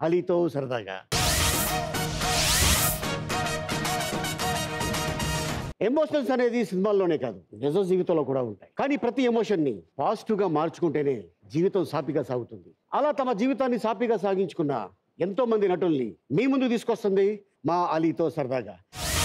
అలీతో సరదాగా ఎమోషన్స్ అనేది సినిమాల్లోనే కాదు నిజ జీవితంలో కూడా ఉంటాయి కానీ ప్రతి ఎమోషన్ని పాజిటివ్గా మార్చుకుంటేనే జీవితం సాపిగా సాగుతుంది అలా తమ జీవితాన్ని సాపిగా సాగించుకున్న ఎంతో మంది నటుల్ని మీ ముందు తీసుకొస్తుంది మా అలీతో సరదాగా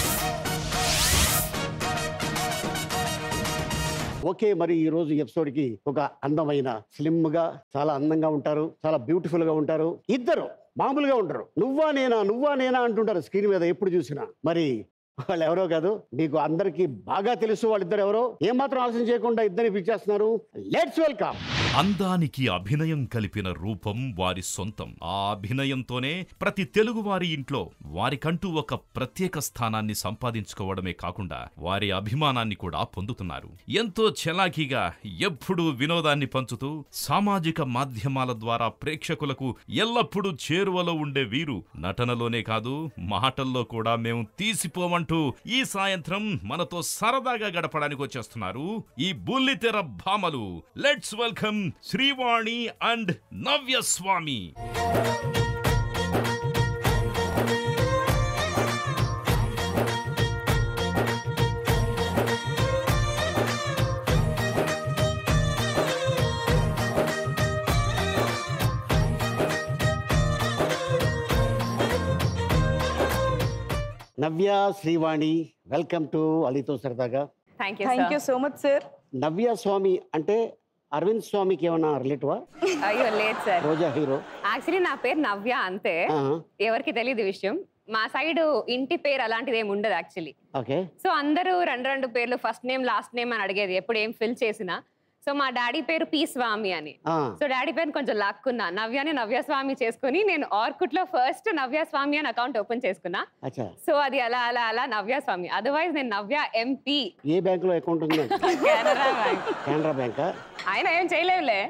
ఓకే మరి ఈ రోజు ఎపిసోడ్ కి ఒక అందమైన స్లిమ్ గా చాలా అందంగా ఉంటారు చాలా బ్యూటిఫుల్ గా ఉంటారు ఇద్దరు మామూలుగా ఉంటారు నువ్వా నేనా నువ్వా నేనా అంటుంటారు స్క్రీన్ మీద ఎప్పుడు చూసినా మరి వాళ్ళు ఎవరో కాదు మీకు అందరికీ బాగా తెలుసు వాళ్ళిద్దరు ఎవరో ఏమాత్రం ఆలోచన చేయకుండా ఇద్దరిని పిలిచేస్తున్నారు లెట్స్ వెల్కమ్ అందానికి అభినయం కలిపిన రూపం వారి సొంతం ఆ అభినయంతోనే ప్రతి తెలుగు వారి ఇంట్లో వారికంటూ ఒక ప్రత్యేక స్థానాన్ని సంపాదించుకోవడమే కాకుండా వారి అభిమానాన్ని కూడా పొందుతున్నారు ఎంతో చలాకీగా ఎప్పుడూ వినోదాన్ని పంచుతూ సామాజిక మాధ్యమాల ద్వారా ప్రేక్షకులకు ఎల్లప్పుడూ చేరువలో ఉండే వీరు నటనలోనే కాదు మాటల్లో కూడా మేము తీసిపోమంటూ ఈ సాయంత్రం మనతో సరదాగా గడపడానికి వచ్చేస్తున్నారు ఈ బుల్లితెర భామలు let's welcome Srivani and Navya Swamy Navya Srivani welcome to అలీతో సరదాగా thank you thank you so much sir Navya Swamy అంటే అరవింద్ స్వామికి ఏమన్నా రిలేటివా అయ్యో లేదు సార్ రోజా హీరో యాక్చువల్లీ నా పేరు నవ్య అంతే ఎవరికి తెలియదు ఈ విషయం మా సైడ్ ఇంటి పేరు అలాంటిది ఏమి ఉండదు యాక్చువల్లీ ఓకే సో అందరూ రెండు రెండు పేర్లు ఫస్ట్ నేమ్ లాస్ట్ నేమ్ అని అడిగేది ఎప్పుడు ఏం ఫిల్ చేసినా సో మా డాడీ పేరు పి స్వామి అని సో డాడీ పేరు కొంచెం లాక్కున్నా నవ్యాని నవ్య స్వామి చేసుకుని నేను ఆర్కుట్ లో ఫస్ట్ నవ్య స్వామి అని అకౌంట్ ఓపెన్ చేసుకున్నా అచ్చా సో అది అలా అలా అలా నవ్య స్వామి అదర్వైజ్ నేను నవ్య ఎంపీ ఏ బ్యాంకులో అకౌంట్ ఉంది కెనరా బ్యాంక్ కెనరా బ్యాంకా ఆయన ఏం చేయలేవులే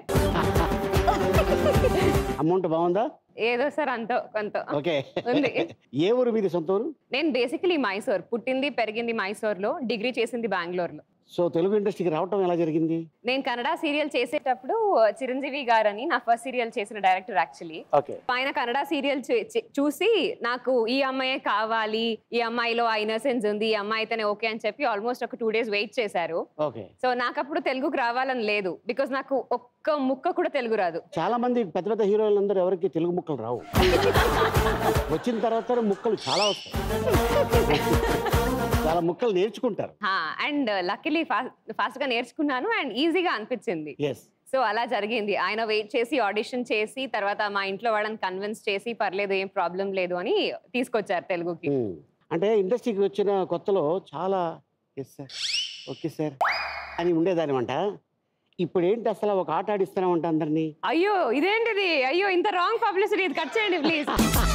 అమౌంట్ బాగుందా ఏదో సార్ అంతో కొంత ఓకే ఉంది. ఏ ఊరు మీది సొంత ఊరు నేను బేసికలీ మైసూర్ పుట్టింది పెరిగింది మైసూర్లో డిగ్రీ చేసింది బెంగళూరులో సో తెలుగు ఇండస్ట్రీకి రావటం ఎలా జరిగింది నేను కన్నడ సీరియల్ చేసేటప్పుడు చిరంజీవి గారని నా ఫస్ట్ సీరియల్ చేసిన డైరెక్టర్ యాక్చువల్లీ ఓకే ఆయన కన్నడ సీరియల్ చూసి నాకు ఈ అమ్మాయే కావాలి ఈ అమ్మాయిలో ఆ ఇన్నసెన్స్ ఉంది ఈ అమ్మాయి అయితేనే ఓకే అని చెప్పి ఆల్మోస్ట్ ఒక టూ డేస్ వెయిట్ చేశారు ఓకే సో నాకు అప్పుడు తెలుగుకు రావాలని లేదు బికాస్ నాకు ఒక్క ముక్క కూడా తెలుగు రాదు చాలా మంది పెద్ద పెద్ద హీరోలందరూ ఎవరికి తెలుగు ముక్కలు రావు వచ్చిన తర్వాత ముక్కలు చాలా వస్తాయి చాలా ముక్కలు నేర్చుకుంటారు అండ్ లక్కీలీ ఫాస్ట్ గా నేర్చుకున్నాను అండ్ ఈజీగా అనిపించింది ఎస్ సో అలా జరిగింది ఆయన వెయిట్ చేసి ఆడిషన్ చేసి తర్వాత మా ఇంట్లో వాళ్ళని కన్విన్స్ చేసి పర్లేదు ఏం ప్రాబ్లం లేదు అని తీసుకొచ్చారు తెలుగుకి అంటే ఇండస్ట్రీకి వచ్చిన కొత్తలో చాలా ఎస్ సార్ ఓకే సార్ అని ఉండేదానిమంట ఇప్పుడు ఏంటి అసలు ఒక ఆట ఆడిస్తున్నామంట అందరినీ అయ్యో ఇదేంటిది అయ్యో ఇంత రాంగ్ పబ్లిసిటీ ఇది కట్ చేయండి ప్లీజ్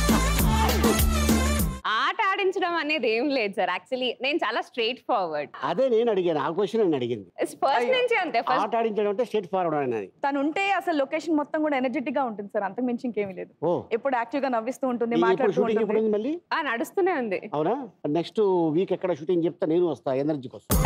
ఆట ఆడించడం అనేది ఏం లేదు సార్ యాక్చువల్లీ నేను చాలా స్ట్రైట్ ఫార్వర్డ్ అదే నేను అడిగాను ఆ క్వశ్చన్ నేను అడిగింది ఫస్ట్ నుంచి అంతే ఫస్ట్ ఆట ఆడించడం అంటే స్ట్రేట్ ఫార్వర్డ్ అనేది తను ఉంటే అసలు లొకేషన్ మొత్తం కూడా ఎనర్జెటిక్ గా ఉంటుంది సార్ అంతకు మించి ఇంకేమీ లేదు ఓ ఎప్పుడు యాక్టివ్ గా నవ్విస్తూ ఉంటుంది ఇప్పుడు మాట్లాడుతూ షూటింగ్ ఎప్పుడు ఉంటుంది ఉంది మళ్ళీ ఆ నడుస్తూనే ఉంది అవునా నెక్స్ట్ వీక్ ఎక్కడ షూటింగ్ చెప్తా నేను వస్తా ఎనర్జీకి వస్తా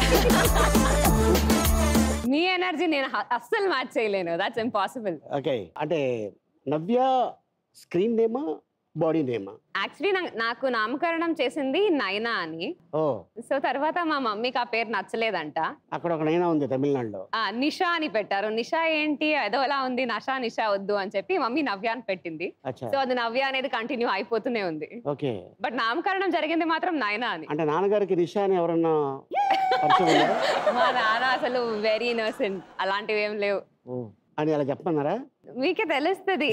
మీ ఎనర్జీ నేను హ- అస్సలు మ్యాచ్ చేయలేను దాట్స్ ఇంపాసిబుల్ ఓకే అంటే నవ్య స్క్రీన్ నేమా బాడీ నేమా యాక్చువల్లీ నాకు నామకరణం చేసింది నైనా అని ఓ సో తర్వాత మా మమ్మీకి ఆ పేరు నచ్చలేదంట అక్కడ ఒక నైనా ఉంది తమిళనాడులో ఆ నిషా అని పెట్టారు నిషా ఏంటి ఏదో ఎలా ఉంది నషా నిషా వద్దు అని చెప్పి మమ్మీ నవ్య అని పెట్టింది అచ్చా సో అది నవ్య అనేది కంటిన్యూ అయిపోతూనే ఉంది ఓకే బట్ నామకరణం జరిగింది మాత్రం నాయనా అని అంటే నాన్నగారికి నిషా అని ఎవరన్నా పరిచయం ఉన్నారా మా నాన్న అసలు వెరీ ఇన్నోసెంట్ అలాంటివి ఏం లేవు ఓ అని అలా చెప్పమన్నారా మీకే తెలుస్తుంది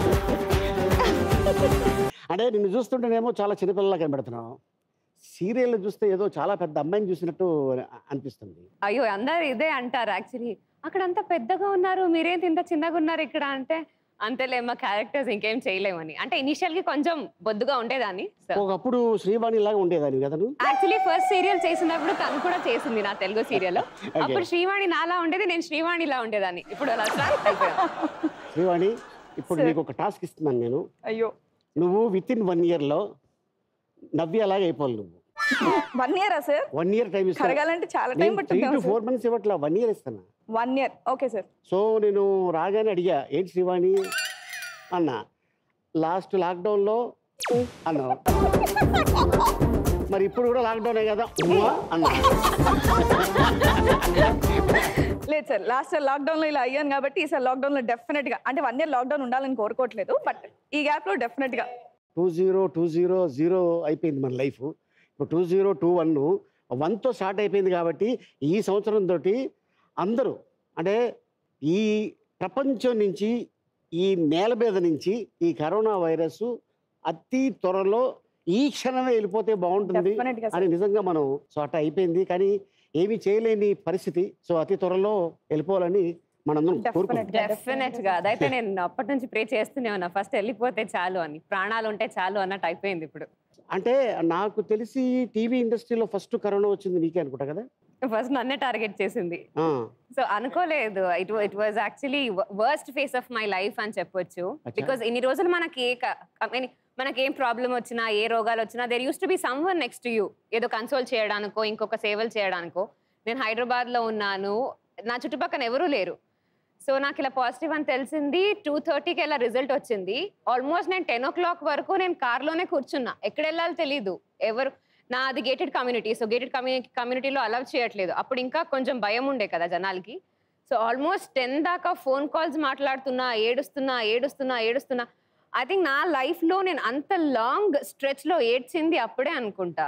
అంటే నిన్ను చూస్తుంటేనేమో చాలా చిన్నపిల్లలా కనబడుతున్నావు సీరియల్ చూస్తే ఏదో చాలా పెద్ద అమ్మాయిని చూసినట్టు అనిపిస్తుంది అయ్యో అందరు ఇదే అంటారు యాక్చువల్లీ అక్కడ అంత పెద్దగా ఉన్నారు మీరేంటి ఇంత చిన్నగా ఉన్నారు ఇక్కడ అంటే అంతేలే మా క్యారెక్టర్స్ ఇంకేం చేయలేమని అంటే ఇనిషియల్ కి కొంచెం బొద్దుగా ఉండేదాన్ని ఒకప్పుడు శ్రీవాణి లాగా ఉండేదాన్ని కదా నువ్వు యాక్చువల్లీ ఫస్ట్ సీరియల్ చేసినప్పుడు తను కూడా చేసింది నా తెలుగు సీరియల్ అప్పుడు శ్రీవాణి నాలా ఉండేది నేను శ్రీవాణిలా ఉండేదాన్ని ఇప్పుడు అలా start అయిపోయాను. శ్రీవాణి ఇప్పుడు Sir. నీకు ఒక టాస్క్ ఇస్తున్నాను నేను అయ్యో నువ్వు విత్ ఇన్ వన్ ఇయర్లో నవ్వి అలాగే అయిపోవాలి నువ్వు వన్ ఇయరా సార్ వన్ ఇయర్ టైం ఇస్తాను కరగాలంటే చాలా టైం నేను త్రీ పట్టింది టు ఫోర్ మంత్స్ ఇవ్వట్లా వన్ ఇయర్ ఇస్తాను one year okay sir so నేను రాగానే అడిగా ఏంటి శ్రీవాణి అన్న లాస్ట్ లాక్డౌన్లో అన్నావు మరి ఇప్పుడు కూడా లాక్డౌనే కదా ఉవ్వా అన్నా లేదు సార్ లాస్ట్ లాక్డౌన్ లో ఇలా అయ్యాను కాబట్టి ఈసారి లాక్డౌన్ లో డెఫినెట్ గా అంటే వన్ ఇయర్ లాక్డౌన్ ఉండాలని కోరుకోవట్లేదు బట్ ఈ గ్యాప్ లో డెఫినెట్ గా two zero two zero zero అయిపోయింది మన లైఫ్ ఇప్పుడు టూ జీరో టూ వన్ వన్తో స్టార్ట్ అయిపోయింది కాబట్టి ఈ సంవత్సరం తోటి అందరూ అంటే ఈ ప్రపంచం నుంచి ఈ నేల మీద నుంచి ఈ కరోనా వైరస్ అతి త్వరలో ఈ క్షణమే వెళ్ళిపోతే బాగుంటుంది డెఫినెట్ గా అని సార్ నిజంగా మనం సో అట్ట అయిపోయింది కానీ ఏమీ చేయలేని పరిస్థితి సో అతి త్వరలో వెళ్ళిపోవాలని మనందరం కోరుకుంటాం డెఫినెట్ గా డెఫినెట్ గా అదైతే నేను అప్పటి నుంచి ప్రే చేస్తూనే ఉన్నా ఫస్ట్ వెళ్ళిపోతే చాలు అని ప్రాణాలు ఉంటే చాలు అన్నట్టు అయిపోయింది ఇప్పుడు అంటే నాకు తెలిసి టీవీ ఇండస్ట్రీలో ఫస్ట్ కరోనా వచ్చింది నీకే అనుకుంటా కదా ఫస్ట్ నన్నే టార్గెట్ చేసింది ఆ, సో అనుకోలేదు it it was actually worst phase of my life అని చెప్పొచ్చు అచ్చా. బికాస్ ఇన్ని రోజులు మనకి ఏ క- I mean, మనకి ఏం ప్రాబ్లం వచ్చినా ఏ రోగాలు వచ్చినా there used to be someone next you ఏదో కన్సోల్ చేయడానికో ఇంకొక సేవలు చేయడానికో నేను హైదరాబాద్ లో ఉన్నాను నా చుట్టుపక్కల ఎవరూ లేరు సో నాకు ఇలా పాజిటివ్ అని తెలిసింది టూ థర్టీకి ఇలా రిజల్ట్ వచ్చింది ఆల్మోస్ట్ నేను టెన్ ఓ క్లాక్ వరకు నేను కార్లోనే కూర్చున్నా ఎక్కడ వెళ్ళాలో తెలీదు ఎవరు నాది gated community so gated community కమ్యూనిటీలో అలౌ చేయట్లేదు అప్పుడు ఇంకా కొంచెం భయం ఉండే కదా జనాలకి సో ఆల్మోస్ట్ టెన్ దాకా ఫోన్ కాల్స్ మాట్లాడుతున్నా ఏడుస్తున్నా ఏడుస్తున్నా ఏడుస్తున్నా ఐ థింక్ నా లైఫ్లో నేను అంత లాంగ్ స్ట్రెచ్లో ఏడ్చింది అప్పుడే అనుకుంటా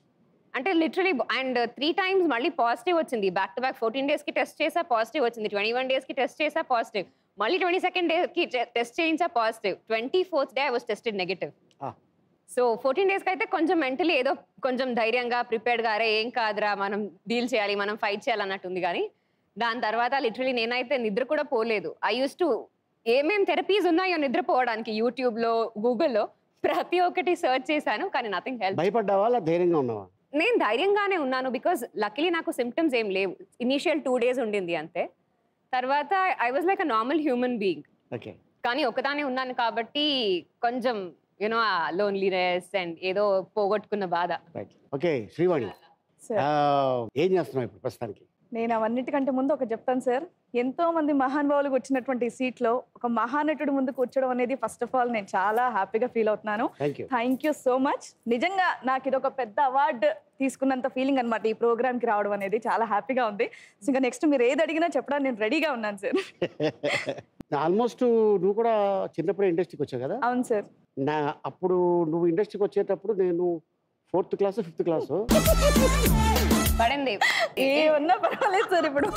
అంటే లిటరలీ అండ్ త్రీ టైమ్స్ మళ్ళీ పాజిటివ్ వచ్చింది బ్యాక్ టు బ్యాక్ ఫోర్టీన్ డేస్కి టెస్ట్ చేసా పాజిటివ్ వచ్చింది ట్వంటీ వన్ డేస్కి టెస్ట్ చేసా పాజిటివ్ మళ్ళీ ట్వంటీ సెకండ్ డేకి టెస్ట్ చేయించా positive twenty fourth day I was tested negative Ah. So fourteen డేస్కి అయితే కొంచెం మెంటలీ ఏదో కొంచెం ధైర్యంగా ప్రిపేర్డ్గా అరే ఏం కాదురా మనం డీల్ చేయాలి మనం ఫైట్ చేయాలి అన్నట్టుంది కానీ దాని తర్వాత లిటరలీ నేనైతే నిద్ర కూడా పోలేదు ఐ యూస్ టు ఏమేం థెరపీస్ ఉన్నాయో నిద్రపోవడానికి యూట్యూబ్లో గూగుల్లో ప్రతి ఒక్కటి సర్చ్ చేశాను కానీ నథింగ్ హెల్ప్ భయపడ్డావా లేదా ధైర్యంగా ఉన్నావా నేను ధైర్యంగానే ఉన్నాను బికాజ్ లక్కలీ నాకు సిమ్టమ్స్ ఏం లేవు ఇనీషియల్ టూ డేస్ ఉండింది అంతే తర్వాత I was like a normal human being okay కానీ ఒకదానే ఉన్నాను కాబట్టి కొంచెం యూనో ఆ లోన్లీనెస్ అండ్ ఏదో పోగొట్టుకున్న బాధ రైట్ ఓకే శ్రీవాణి సార్ ఆ, ఏం చేస్తున్నావు ఇప్పుడు ప్రస్తుతానికి నేను అవన్నిటికంటే ముందు ఒక చెప్తాను సార్ ఎంతో మంది మహానుభావులు వచ్చినటువంటి ఈ సీట్ లో ఒక మహానటుడు ముందు కూర్చోవడం అనేది ఫస్ట్ ఆఫ్ ఆల్ నేను చాలా హ్యాపీగా ఫీల్ అవుతున్నాను thank you thank you so much నిజంగా నాకు ఇది ఒక పెద్ద అవార్డు తీసుకున్నంత ఫీలింగ్ అనమాట ఈ ప్రోగ్రామ్ కి రావడం అనేది చాలా హ్యాపీగా ఉంది సో ఇంకా నెక్స్ట్ మీరు ఏది అడిగినా చెప్పడానికి నేను రెడీగా ఉన్నాను సార్ ఆల్మోస్ట్ నువ్వు కూడా చిన్నప్పుడే ఇండస్ట్రీకి వచ్చావు కదా అవును సార్ నా అప్పుడు నువ్వు ఇండస్ట్రీకి వచ్చేటప్పుడు నేను ఫోర్త్ క్లాస్ ఫిఫ్త్ క్లాస్ పడింది ఏమన్నా పర్వాలేదు సార్ ఇప్పుడు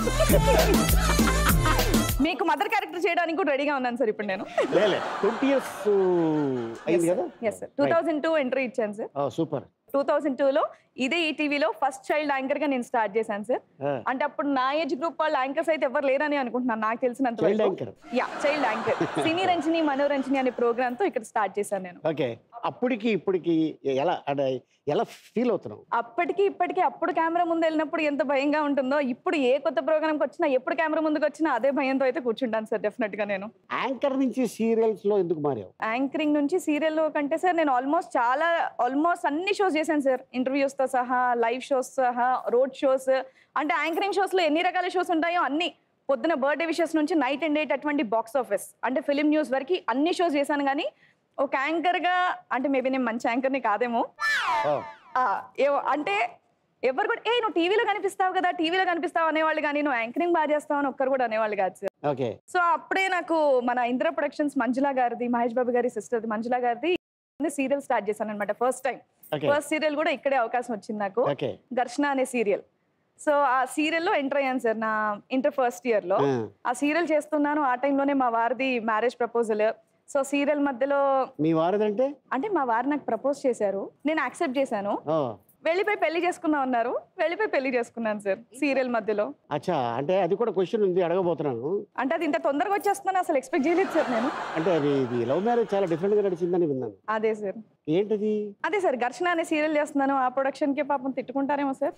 మీకు మదర్ క్యారెక్టర్ చేయడానికి కూడా రెడీగా ఉన్నాను సార్ ఇప్పుడు నేను లేలే ట్వంటీ ఇయర్స్ అయింది కదా yes sir two thousand two entry ఇచ్చాను సార్ సూపర్ టూ థౌజండ్ టూలో ఇదే ఈ టీవీలో ఫస్ట్ చైల్డ్ యాంకర్ గా నేను స్టార్ట్ చేశాను సార్ అంటే అప్పుడు నా ఏజ్ గ్రూప్ వాళ్ళు యాంకర్స్ అయితే ఎవరు లేరని అనుకుంటున్నాను నాకు తెలిసినంత చైల్డ్ వరకు anchor yeah child anchor cine Ranjani Manoranjani అనే ప్రోగ్రామ్ తో ఇక్కడ స్టార్ట్ చేశాను నేను ఓకే అప్పటికి ఇప్పటికి ఎలా అంటే ఎలా ఫీల్ అవుతున్నావు అప్పటికి ఇప్పటికి అప్పుడు కెమెరా ముందు వెళ్ళినప్పుడు ఎంత భయంగా ఉంటుందో ఇప్పుడు ఏ కొత్త ప్రోగ్రామ్కి వచ్చినా ఎప్పుడు కెమెరా ముందుకు వచ్చినా అదే భయంతో అయితే కూర్చుంటాను సార్ డెఫినెట్ గా నేను యాంకర్ నుంచి సీరియల్స్ లో ఎందుకు మారావు యాంకరింగ్ నుంచి సీరియల్ కంటే సార్ నేను ఆల్మోస్ట్ చాలా ఆల్మోస్ట్ అన్ని షోస్ చేశాను సార్ ఇంటర్వ్యూస్ తో సహా లైవ్ షోస్ సహా రోడ్ షోస్ అంటే యాంకరింగ్ షోస్ లో ఎన్ని రకాల షోస్ ఉంటాయో అన్ని పొద్దున బర్త్డే విషెస్ నుంచి నైట్ అండ్ డేట్ అటువంటి బాక్స్ ఆఫీస్ అంటే ఫిలిం న్యూస్ వరకు అన్ని షోస్ చేశాను కానీ ఒక యాంకర్ గా అంటే మేబీ నేను మంచి యాంకర్ని కాదేమో ఓ, ఆ, ఏవో అంటే ఎవరు కూడా ఏ నువ్వు టీవీలో కనిపిస్తావు కదా టీవీలో కనిపిస్తావు అనేవాళ్ళు కానీ నువ్వు యాంకరింగ్ బాగా చేస్తావు అని ఒక్కరు కూడా అనేవాళ్ళు కాదు సార్ ఓకే సో అప్పుడే నాకు మన ఇంద్ర ప్రొడక్షన్స్ మంజులా గారిది మహేష్ బాబు గారి సిస్టర్ మంజులా గారిది సీరియల్ స్టార్ట్ చేశాను అనమాట first time okay first serial కూడా ఇక్కడే అవకాశం వచ్చింది నాకు ఓకే ఘర్షణ అనే సీరియల్ సో ఆ సీరియల్లో ఎంటర్ అయ్యాను సార్ నా ఇంటర్ ఫస్ట్ ఇయర్ లో ఆ, ఆ సీరియల్ చేస్తున్నాను ఆ టైంలోనే మా వారిది మ్యారేజ్ ప్రపోజల్ సో సీరియల్ మధ్యలో మీ వారిదంటే అంటే మా వారు నాకు ప్రపోజ్ చేశారు నేను యాక్సెప్ట్ చేశాను ఓ వెళ్ళిపోయి పెళ్లి చేసుకుందాం అన్నారు వెళ్ళిపోయి పెళ్లి చేసుకున్నాను సార్ సీరియల్ మధ్యలో అచ్చా అంటే అది కూడా క్వశ్చన్ ఉంది అడగబోతున్నాను అంటే అది ఇంత తొందరగా వచ్చేస్తుందని అసలు ఎక్స్పెక్ట్ చేయలేదు సార్ నేను అంటే అది ఇది లవ్ మ్యారేజ్ చాలా డిఫరెంట్ గా నడిచిందని విన్నాను అదే సార్ ఏంటది అదే సార్ ఘర్షణ అనే సీరియల్ చేస్తున్నాను ఆ ప్రొడక్షన్ కి పాపం తిట్టుకుంటారేమో సార్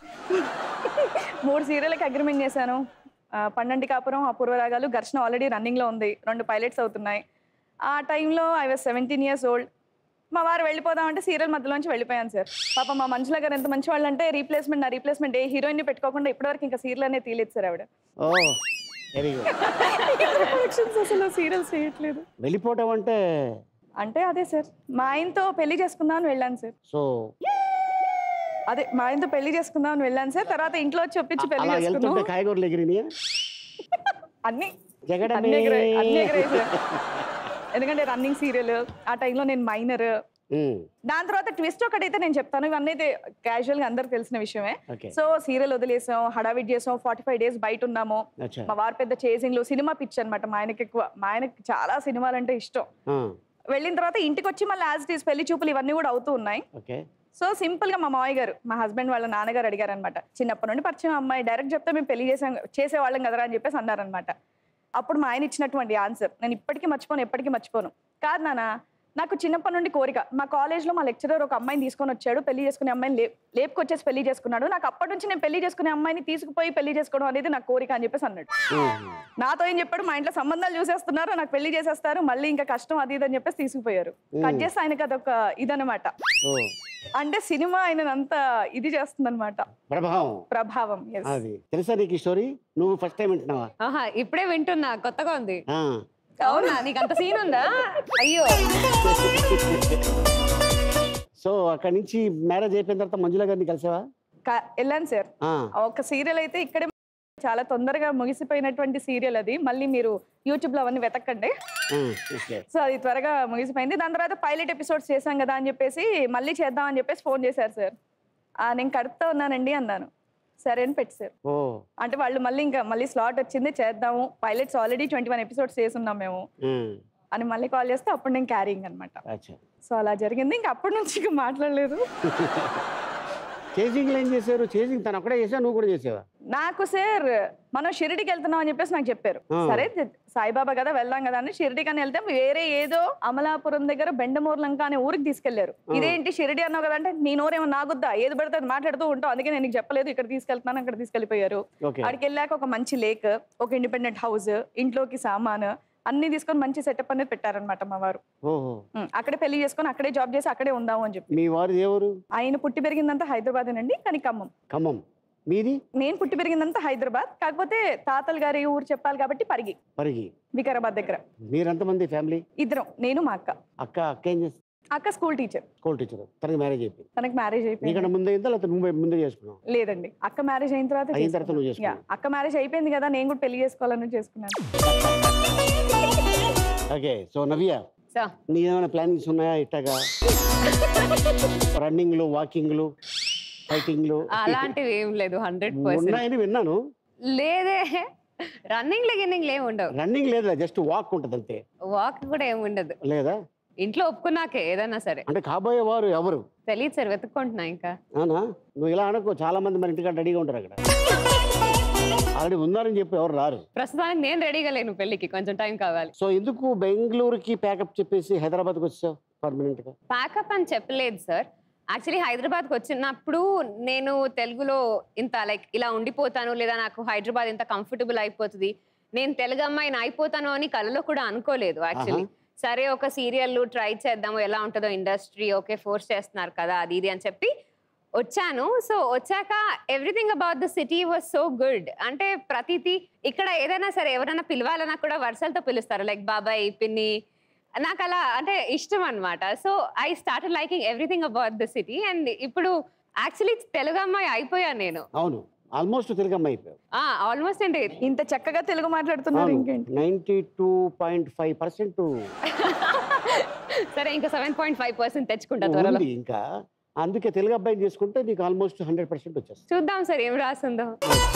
మూడు సీరియల్కి అగ్రిమెంట్ చేశాను ఆ, పన్నెండు కాపురం అపూర్వ రాగాలు ఘర్షణ ఆల్రెడీ రన్నింగ్ లో ఉంది రెండు పైలట్స్ అవుతున్నాయి ఆ టైంలో I was seventeen years old మా వారు వెళ్ళిపోదామంటే సీరియల్ మధ్యలోంచి వెళ్ళిపోయాను సార్ పాప మా మంజుల గారు ఎంత మంచి వాళ్ళు అంటే రీప్లేస్మెంట్ నా రీప్లేస్మెంట్ ఏ హీరోయిన్ ని పెట్టుకోకుండా ఇప్పటివరకు ఇంకా సీరియల్ అనేది తీయలేదు సార్ ఆవిడ ఓ వెరీ గుడ్ ప్రొడక్షన్స్ అసలు సీరియల్స్ చేయట్లేదు వెళ్ళిపోవటం అంటే అంటే అదే సార్ మా ఆయనతో పెళ్లి చేసుకుందాం అని వెళ్ళాను సార్ సో అదే మా ఆయనతో పెళ్లి చేసుకుందాం అని వెళ్ళాను సార్ తర్వాత ఇంట్లో వచ్చి ఒప్పించి పెళ్లి అలా చేసుకున్నాం వెళ్తుంటే కాయగూరలు ఎగిరినాయా అన్ని జగడమే అన్ని ఎగిరాయి అన్ని ఎగిరాయి సార్ ఎందుకంటే రన్నింగ్ సీరియల్ ఆ టైంలో నేను మైనర్ ఉమ్, దాని తర్వాత ట్విస్ట్ ఒకటైతే నేను చెప్తాను ఇవన్నీ అయితే క్యాజువల్ గా అందరికి తెలిసిన విషయమే ఓకే సో సీరియల్ వదిలేసాం హడావిడ్ చేసాం ఫార్టీ ఫైవ్ డేస్ బయట ఉన్నాము అచ్చా మా వారు పెద్ద చేసింగ్లు సినిమా పిచ్ అనమాట మా ఆయనకి ఎక్కువ మా ఆయనకి చాలా సినిమాలు అంటే ఇష్టం ఆ, వెళ్ళిన తర్వాత ఇంటికి వచ్చి మళ్ళీ యాజ్ ఇట్ ఈస్ పెళ్లి చూపులు ఇవన్నీ కూడా అవుతూ ఉన్నాయి ఓకే సో సింపుల్ గా మా మామయ్య గారు మా హస్బెండ్ వాళ్ళ నాన్నగారు అడిగారు అనమాట చిన్నప్పటి నుండి పరిచయం అమ్మాయి డైరెక్ట్ చెప్తే మేము పెళ్లి చేసాం చేసేవాళ్ళం కదరా అని చెప్పేసి అన్నారనమాట అప్పుడు మా ఆయన ఇచ్చినటువంటి ఆన్సర్ నేను ఇప్పటికీ మర్చిపోను ఎప్పటికీ మర్చిపోను కాదు నాన్న నాకు చిన్నప్పటి నుండి కోరిక మా కాలేజ్లో మా లెక్చరర్ ఒక అమ్మాయిని తీసుకొని వచ్చాడు పెళ్లి చేసుకునే అమ్మాయిని లే లేపుకొచ్చేసి పెళ్లి చేసుకున్నాడు నాకు అప్పటి నుంచి నేను పెళ్లి చేసుకునే అమ్మాయిని తీసుకుపోయి పెళ్లి చేసుకోవడం అనేది నా కోరిక అని చెప్పేసి అన్నాడు ఉమ్, నాతో ఏం చెప్పాడు మా ఇంట్లో సంబంధాలు చూసేస్తున్నారు నాకు పెళ్లి చేసేస్తారు మళ్ళీ ఇంకా కష్టం అది ఇది అని చెప్పేసి తీసుకుపోయారు కట్ చేసి ఆయనకి అదొక ఇదనమాట ఓ అంటే సినిమా ఆయన అంత ఇది చేస్తుందన్నమాట ప్రభావం ప్రభావం yes. అది తెలుసా నీకు ఈ స్టోరీ నువ్వు ఫస్ట్ టైం వింటున్నావా ఆహా ఇప్పుడే వింటున్నా కొత్తగా ఉంది ఆ, అవునా నీకు అంత సీన్ ఉందా అయ్యో సో అక్కడి నుంచి మ్యారేజ్ అయిపోయిన తర్వాత మంజుల గారిని కలిసావా క- వెళ్ళాను సార్ ఆ, ఒక సీరియల్ అయితే ఇక్కడే చాలా తొందరగా ముగిసిపోయినటువంటి సీరియల్ అది మళ్ళీ మీరు యూట్యూబ్ లో అవన్నీ వెతకండి ఆ, ఓకే సో అది త్వరగా ముగిసిపోయింది దాని తర్వాత పైలట్ ఎపిసోడ్స్ చేశాం కదా అని చెప్పేసి మళ్ళీ చేద్దాం అని చెప్పేసి ఫోన్ చేశారు సార్ "ఆ, నేను కడుపుతా ఉన్నానండి అన్నాను సరే అని పెట్టారు ఓ అంటే వాళ్ళు మళ్ళీ ఇంకా మళ్ళీ స్లాట్ వచ్చింది చేద్దాము pilots already twenty one episodes చేస్తున్నాం మేము ఉమ్, అని మళ్ళీ కాల్ చేస్తే అప్పుడు నేను క్యారింగ్ అనమాట అచ్చా సో అలా జరిగింది ఇంకా అప్పటి నుంచి ఇంకా మాట్లాడలేదు చేజింగ్లో ఏం చేశారు చేజింగ్ తను అక్కడే చేసా నువ్వు కూడా చేసావా నాకు సార్ మనం షిరిడికి వెళ్తున్నాం అని చెప్పేసి నాకు చెప్పారు ఆ. సరే ది- సాయిబాబా కదా వెళ్దాం కదా అని షిరిడికి అని వెళ్తే వేరే ఏదో అమలాపురం దగ్గర బెండమూర్లంక అనే ఊరికి తీసుకెళ్లారు ఆ. ఇదేంటి షిరిడి అన్నావు కదా అంటే నీ నోరేమో నాగుద్దా ఏది పడితే అది మాట్లాడుతూ ఉంటావు అందుకే నేను నీకు చెప్పలేదు ఇక్కడ తీసుకెళ్తున్నాను అక్కడ తీసుకెళ్లిపోయారు ఓకే అక్కడికి వెళ్ళాక ఒక మంచి లేక్ ఒక ఇండిపెండెంట్ హౌస్ ఇంట్లోకి సామాన్ అన్ని తీసుకొని మంచి సెటప్ అనేది పెట్టారనమాట మా వారు ఓహో ఉం, అక్కడే పెళ్లి చేసుకొని అక్కడే జాబ్ చేసి అక్కడే ఉందాము అని చెప్పి మీ వారు ఎవరు ఆయన పుట్టి పెరిగిందంతా హైదరాబాదేనండి కానీ ఖమ్మం ఖమ్మం మీది నేను పుట్టి పెరిగిందంతా హైదరాబాద్ కాకపోతే తాతలు గారి ఊరు చెప్పాలి కాబట్టి పరిగి పరిగి వికారాబాద్ దగ్గర మీరెంతమంది ఫ్యామిలీ ఇద్దరం నేను మా అక్క అక్క అక్క ఏం చేస్తుంది అక్క స్కూల్ టీచర్ స్కూల్ టీచర్ తనకి మ్యారేజ్ అయిపోయింది తనకి మ్యారేజ్ అయిపోయింది నీకన్నా ముందే అయిందా లేకపోతే నువ్వు ముందే చేసుకున్నావు లేదండి అక్క మ్యారేజ్ అయిన తర్వాత అయిన తర్వాత నువ్వు చేసుకున్నాను. చేసుకున్నావు. Yeah, అక్క మ్యారేజ్ అయిపోయింది కదా నేను కూడా పెళ్లి చేసుకోవాలని చేసుకున్నాను ఓకే సో నవ్య సో నీ ఏమైనా ప్లానింగ్స్ ఉన్నాయా ఇట్టగా రన్నింగ్లు వాకింగ్లు ఫైటింగ్లు అలాంటివి ఏం లేదు హండ్రెడ్ పర్సెంట్ ఉన్నాయని విన్నాను లేదే రన్నింగ్ గిన్నింగ్ ఏమి ఉండవు రన్నింగ్ లేదా జస్ట్ వాక్ ఉంటుంది అంతే వాక్ కూడా ఏమి ఉండదు లేదా ఇంట్లో ఒప్పుకున్నాకే ఏదైనా సరే అంటే కాబోయే వారు ఎవరు తెలియదు సార్ వెతుక్కుంటున్నా ఇంకా అవునా నువ్వు ఇలా అనుకో చాలా మంది మన ఇంటికాడ రెడీగా ఉంటారు అక్కడ ఆల్రెడీ ఉన్నారని చెప్పి ఎవరు రారు ప్రస్తుతానికి నేను రెడీగా లేను పెళ్ళికి కొంచెం టైం కావాలి సో ఎందుకు బెంగళూరుకి ప్యాకప్ చెప్పేసి హైదరాబాద్కి వచ్చావు పర్మనెంట్ గా ప్యాకప్ అని చెప్పలేదు సార్ యాక్చువల్లీ హైదరాబాద్కి వచ్చినప్పుడు నేను తెలుగులో ఇంత లైక్ ఇలా ఉండిపోతాను లేదా నాకు హైదరాబాద్ ఇంత కంఫర్టబుల్ అయిపోతుంది నేను తెలుగు అమ్మాయిని అయిపోతాను అని కలలో కూడా అనుకోలేదు యాక్చువల్లీ సరే ఒక సీరియల్ ట్రై చేద్దాము ఎలా ఉంటుందో ఇండస్ట్రీ ఓకే ఫోర్స్ చేస్తున్నారు కదా అది ఇది అని చెప్పి వచ్చాను సో వచ్చాక everything about the city was so good అంటే ప్రతిదీ ఇక్కడ ఏదైనా సరే ఎవరైనా పిలవాలన్నా కూడా వరుసలతో పిలుస్తారు లైక్ బాబాయ్ పిన్ని నాకు అలా అంటే ఇష్టం అనమాట so I start liking everything about the city and ఇప్పుడు యాక్చువల్లీ తెలుగు అమ్మాయి అయిపోయాను నేను అవును ఆల్మోస్ట్ తెలుగు అమ్మాయి అయిపోయావు ఆల్మోస్ట్ అంటే ఇంత చక్కగా తెలుగు మాట్లాడుతున్నారు ఇంకేంటి ninety two point five percent సరే ఇంకా సెవెన్ పాయింట్ ఫైవ్ పర్సెంట్ తెచ్చుకుంటా త్వరలో ఉంది ఇంకా అందుకే తెలుగు అబ్బాయిని చేసుకుంటే నీకు ఆల్మోస్ట్ హండ్రెడ్ పర్సెంట్ వచ్చేస్తుంది చూద్దాం సార్ ఏం రాస్తుందో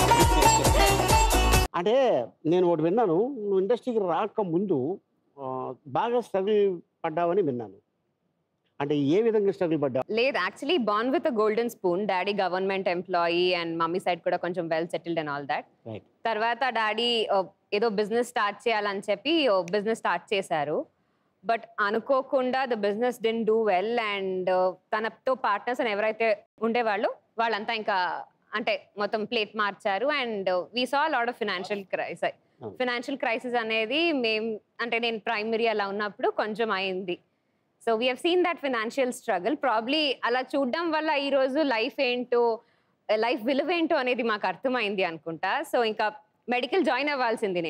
అంటే నేను ఒకటి విన్నాను నువ్వు ఇండస్ట్రీకి రాక ముందు ఆ, బాగా స్ట్రగుల్ పడ్డావని విన్నాను అంటే ఏ విధంగా స్ట్రగుల్ పడ్డావు లేదు actually born with golden spoon daddy government employee and mummy side కూడా కొంచెం well settled and all that Right. తర్వాత డాడీ ఏదో బిజినెస్ స్టార్ట్ చేయాలని చెప్పి బిజినెస్ స్టార్ట్ చేశారు బట్ అనుకోకుండా the business didn't do well and తనతో పార్ట్నర్స్ అని ఎవరైతే ఉండేవాళ్ళు వాళ్ళంతా ఇంకా అంటే మొత్తం ప్లేట్ మార్చారు and we saw lot of financial crisis అవును. ఫినాన్షియల్ క్రైసిస్ అనేది మేం అంటే నేను ప్రైమరీ అలా ఉన్నప్పుడు కొంచెం అయింది so we have seen that financial struggle probably అలా చూడడం వల్ల ఈ రోజు లైఫ్ ఏంటో లైఫ్ విలువ ఏంటో అనేది మాకు అర్థమైంది అనుకుంటా సో ఇంకా మెడికల్ జాయిన్ అవ్వాల్సింది నేను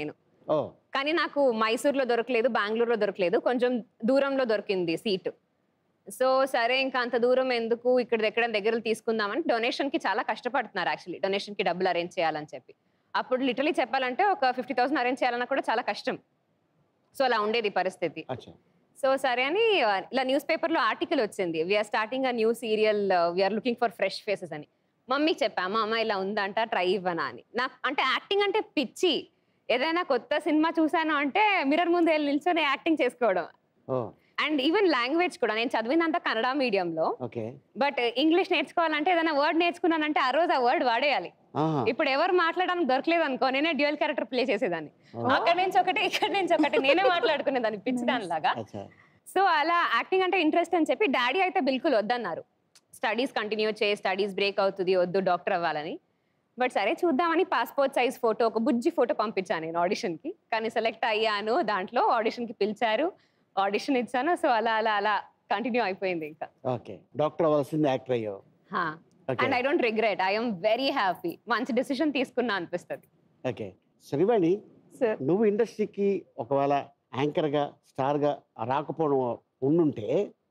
ఓ కానీ నాకు మైసూర్లో దొరకలేదు బెంగళూరులో దొరకలేదు కొంచెం దూరంలో దొరికింది సీటు సో సరే ఇంకా అంత దూరం ఎందుకు ఇక్కడ ఎక్కడ దగ్గర తీసుకుందామని డొనేషన్ కి చాలా కష్టపడుతున్నారు యాక్చువల్లీ డొనేషన్ కి డబ్బులు అరేంజ్ చేయాలని చెప్పి అప్పుడు లిటరలీ చెప్పాలంటే ఒక ఫిఫ్టీ థౌసండ్ అరేంజ్ చేయాలన్నా కూడా చాలా కష్టం సో అలా ఉండేది పరిస్థితి అచ్చా సో సరే అని ఆ, ఇలా న్యూస్ పేపర్లో ఆర్టికల్ వచ్చింది we're starting a new serial we're looking for fresh faces అని మమ్మీకి చెప్పాము అమ్మ ఇలా ఉందంట ట్రై ఇవ్వనా అని నాకు అంటే యాక్టింగ్ అంటే పిచ్చి ఏదైనా కొత్త సినిమా చూసాను అంటే మిర్రర్ ముందు వెళ్ళి నిల్చొని యాక్టింగ్ చేసుకోవడం ఓ అండ్ ఈవెన్ లాంగ్వేజ్ కూడా నేను చదివినంత కన్నడ మీడియంలో ఓకే బట్ ఇంగ్లీష్ నేర్చుకోవాలంటే ఏదైనా వర్డ్ నేర్చుకున్నానంటే ఆ రోజు ఆ వర్డ్ వాడేయాలి ఆహా ఇప్పుడు ఎవరు మాట్లాడడానికి దొరకలేదు అనుకో నేనే డ్యూయల్ క్యారెక్టర్ ప్లే చేసేదాన్ని ఓ. అక్కడ నుంచి ఒకటి ఇక్కడ నుంచి ఒకటి నేనే మాట్లాడుకునేదాన్ని పిచ్చిదాని లాగా అచ్చా సో అలా యాక్టింగ్ అంటే ఇంట్రెస్ట్ అని చెప్పి డాడీ అయితే బిల్కుల్ వద్దన్నారు స్టడీస్ కంటిన్యూ చేయి స్టడీస్ బ్రేక్ అవుతుంది వద్దు డాక్టర్ అవ్వాలని బట్ సరే చూద్దామని పాస్పోర్ట్ సైజ్ ఫోటో ఒక బుజ్జి ఫోటో పంపించాను నేను ఆడిషన్కి కానీ సెలెక్ట్ అయ్యాను దాంట్లో ఆడిషన్కి పిలిచారు ఆడిషన్ ఇచ్చాను సో అలా అలా అలా కంటిన్యూ అయిపోయింది ఇంకా ఓకే డాక్టర్ అవ్వాల్సింది యాక్టర్ అయ్యావు okay and I don't regret I'm very happy మంచి డెసిషన్ తీసుకున్నా అనిపిస్తుంది ఓకే శ్రీవాణి సార్ నువ్వు ఇండస్ట్రీకి ఒకవేళ యాంకర్గా స్టార్గా రాకపోవడం ఉండుంటే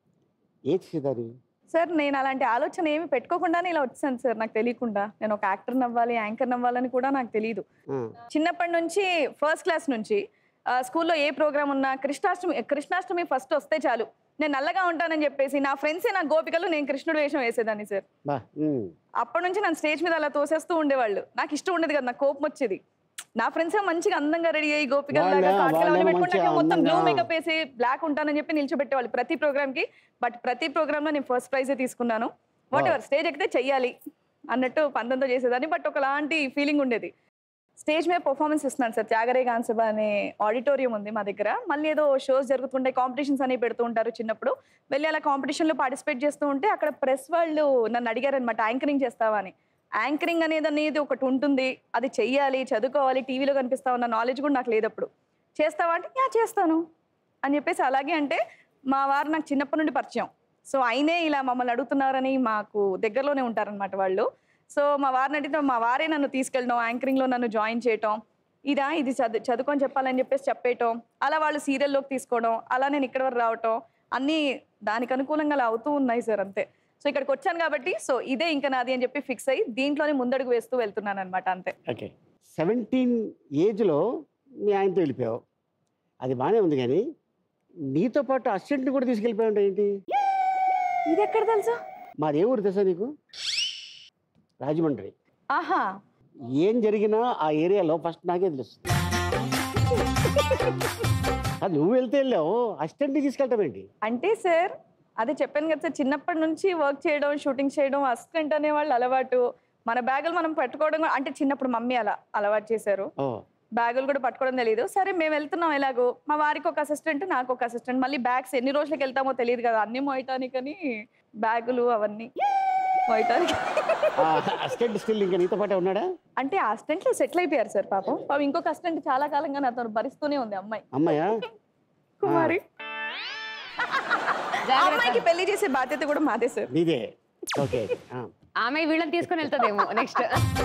ఏ చేసేదాన్ని సార్ నేను అలాంటి ఆలోచన ఏమి పెట్టుకోకుండానే ఇలా వచ్చాను సార్ నాకు తెలియకుండా నేను ఒక యాక్టర్ నవ్వాలి యాంకర్ నవ్వాలని కూడా నాకు తెలియదు ఆ, చిన్నప్పటి నుంచి ఫస్ట్ క్లాస్ నుంచి ఆ, స్కూల్లో ఏ ప్రోగ్రామ్ ఉన్నా కృష్ణాష్టమి కృష్ణాష్టమి ఫస్ట్ వస్తే చాలు నేను నల్లగా ఉంటానని చెప్పేసి నా ఫ్రెండ్సే నా గోపికలు నేను కృష్ణుడు వేషం వేసేదాన్ని సార్ బా ఉమ్, అప్పటి నుంచి నన్ను స్టేజ్ మీద అలా తోసేస్తూ ఉండేవాళ్ళు నాకు ఇష్టం ఉండేది కదా నాకు కోపం వచ్చేది నా ఫ్రెండ్స్ మంచిగా అందంగా రెడీ అయ్యి గోపికల్ లాగా వాళ్ళ- కాటుకలు అవన్నీ వాళ్ళేమో పెట్టుకుంటే మంచిగా మొత్తం బ్లూ అందంగా- మేకప్ వేసి బ్లాక్ ఉంటానని చెప్పి నిల్చోబెట్టేవాళ్ళు ప్రతి ప్రోగ్రామ్ కి బట్ ప్రతి ప్రోగ్రామ్ లో నేను ఫస్ట్ ప్రైజే తీసుకున్నాను వాట్ Wow. ఎవర్ స్టేజ్ ఎక్కితే చెయ్యాలి అన్నట్టు పంతంతో చేసేదాన్ని బట్ ఒకలాంటి ఫీలింగ్ ఉండేది స్టేజ్ మీద పర్ఫార్మెన్స్ ఇస్తున్నాను సార్ త్యాగరే గాన్సభ అనే ఆడిటోరియం ఉంది మా దగ్గర మళ్ళీ ఏదో షోస్ జరుగుతుంటాయి కాంపిటీషన్స్ అనేవి పెడుతూ ఉంటారు చిన్నప్పుడు వెళ్ళి అలా కాంపిటీషన్లో పార్టిసిపేట్ చేస్తూ ఉంటే అక్కడ ప్రెస్ వాళ్ళు నన్ను అడిగారు అనమాట యాంకరింగ్ చేస్తావా అని యాంకరింగ్ అనేది అనేది ఒకటి ఉంటుంది అది చెయ్యాలి చదువుకోవాలి టీవీలో కనిపిస్తావు అన్న నాలెడ్జ్ కూడా నాకు లేదు అప్పుడు చేస్తావా అంటే యా చేస్తాను అని చెప్పేసి అలాగే అంటే మా వారు నాకు చిన్నప్పటి నుండి పరిచయం సో అయినే ఇలా మమ్మల్ని అడుగుతున్నారని మాకు దగ్గరలోనే ఉంటారనమాట వాళ్ళు సో మా వారిని అడిగితే మా వారే నన్ను తీసుకెళ్ళడం యాంకరింగ్లో నన్ను జాయిన్ చేయటం ఇదా ఇది చదువు చదువుకొని చెప్పాలని చెప్పేసి చెప్పేయటం అలా వాళ్ళు సీరియల్లోకి తీసుకోవడం అలా నేను ఇక్కడ వరకు రావటం అన్నీ దానికి అనుకూలంగా అలా అవుతూ ఉన్నాయి సార్ అంతే సో ఇక్కడికి వచ్చాను కాబట్టి సో ఇదే ఇంకా నాది అని చెప్పి ఫిక్స్ అయ్యి దీంట్లోనే ముందడుగు వేస్తూ వెళ్తున్నాను అనమాట అంతే ఓకే సెవెంటీన్ ఏజ్లో మీ ఆయనతో వెళ్ళిపోయావు అది బాగానే ఉంది కానీ నీతో పాటు అసిస్టెంట్ని కూడా తీసుకెళ్ళిపోయావు ఏంటి ఇది ఎక్కడ తెలుసా మాది ఏ ఊరు తెలుసా నీకు రాజమండ్రి ఆహా ఏం జరిగినా ఆ ఏరియాలో ఫస్ట్ నాకే తెలుస్తుంది అది నువ్వు వెళ్తే వెళ్ళావు అసిస్టెంట్ని తీసుకెళ్ళటం ఏంటి అంటే సార్ అదే చెప్పాను కదా సార్ చిన్నప్పటి నుంచి వర్క్ చేయడం షూటింగ్ చేయడం అసిస్టెంట్ అనేవాళ్ళు అలవాటు మన బ్యాగులు మనం పెట్టుకోవడం కూడా- అంటే చిన్నప్పుడు మమ్మీ అలా అలవాటు చేశారు ఓ బ్యాగులు కూడా పట్టుకోవడం తెలియదు సరే మేము వెళ్తున్నాం ఎలాగో మా వారికి ఒక అసిస్టెంట్ నాకు ఒక అసిస్టెంట్ మళ్ళీ బ్యాగ్స్ ఎన్ని రోజులకి వెళ్తామో తెలియదు కదా అన్ని మోయటానికి అని బ్యాగులు అవన్నీ మోయటానికి ఆ అసిస్టెంట్ స్టిల్ ఇంకా నీతో పాటే ఉన్నాడా అంటే ఆ అసిస్టెంట్లు సెటిల్ అయిపోయారు సార్ పాపం పాపం ఇంకొక అసిస్టెంట్ చాలా కాలంగా నాతో భరిస్తూనే ఉంది అమ్మాయి అమ్మాయా కుమారి ఆ అమ్మాయికి పెళ్లి చేసే బాధ్యత కూడా మాదే సార్ నీదే ఓకే ఆ. ఆమె వీళ్ళని తీసుకొని వెళ్తుందేమో నెక్స్ట్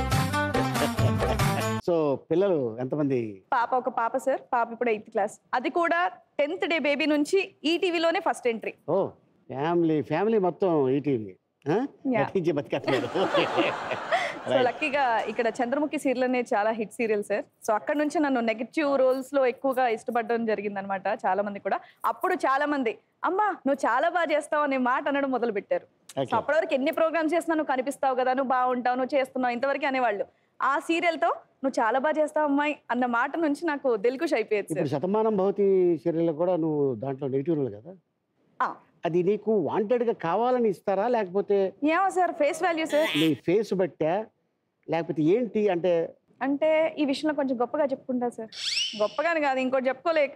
సో పిల్లలు ఎంతమంది పాప ఒక పాప సార్ పాప ఇప్పుడు ఎయిత్ క్లాస్ అది కూడా టెన్త్ డే బేబీ నుంచి ఈ టీవీలోనే ఫస్ట్ ఎంట్రీ ఓ ఫ్యామిలీ ఫ్యామిలీ మొత్తం ఈటీవీ Yeah. బతికించి బతికేస్తున్నారు సో లక్కీగా ఇక్కడ చంద్రముఖి సీరియల్ అనేది చాలా హిట్ సీరియల్ సార్ సో అక్కడ నుంచి నన్ను నెగిటివ్ రోల్స్ లో ఎక్కువగా ఇష్టపడడం జరిగింది అనమాట చాలా మంది కూడా అప్పుడు చాలా మంది అమ్మా నువ్వు చాలా బాగా చేస్తావు అనే మాట అనడం మొదలు పెట్టారు సో Okay. అప్పటివరకు ఎన్ని ప్రోగ్రామ్స్ చేసినా నువ్వు కనిపిస్తావు కదా నువ్వు బాగుంటావు నువ్వు చేస్తున్నావు ఇంతవరకు అనేవాళ్ళు ఆ సీరియల్ తో నువ్వు చాలా బాగా చేస్తావు అమ్మాయి అన్న మాట నుంచి నాకు దిల్కుష్ అయిపోయేది సార్ ఇప్పుడు శతమానం భవతి సీరియల్లో కూడా నువ్వు దాంట్లో నెగిటివ్ రోల్ కదా ఆ. అది నీకు వాంటెడ్ గా కావాలని ఇస్తారా లేకపోతే ఏమో సార్ ఫేస్ వాల్యూ సార్ నీ ఫేస్ బట్టా లేకపోతే ఏంటి అంటే అంటే ఈ విషయంలో కొంచెం గొప్పగా చెప్పుకుంటా సార్ గొప్పగాని కాదు ఇంకోటి చెప్పుకోలేక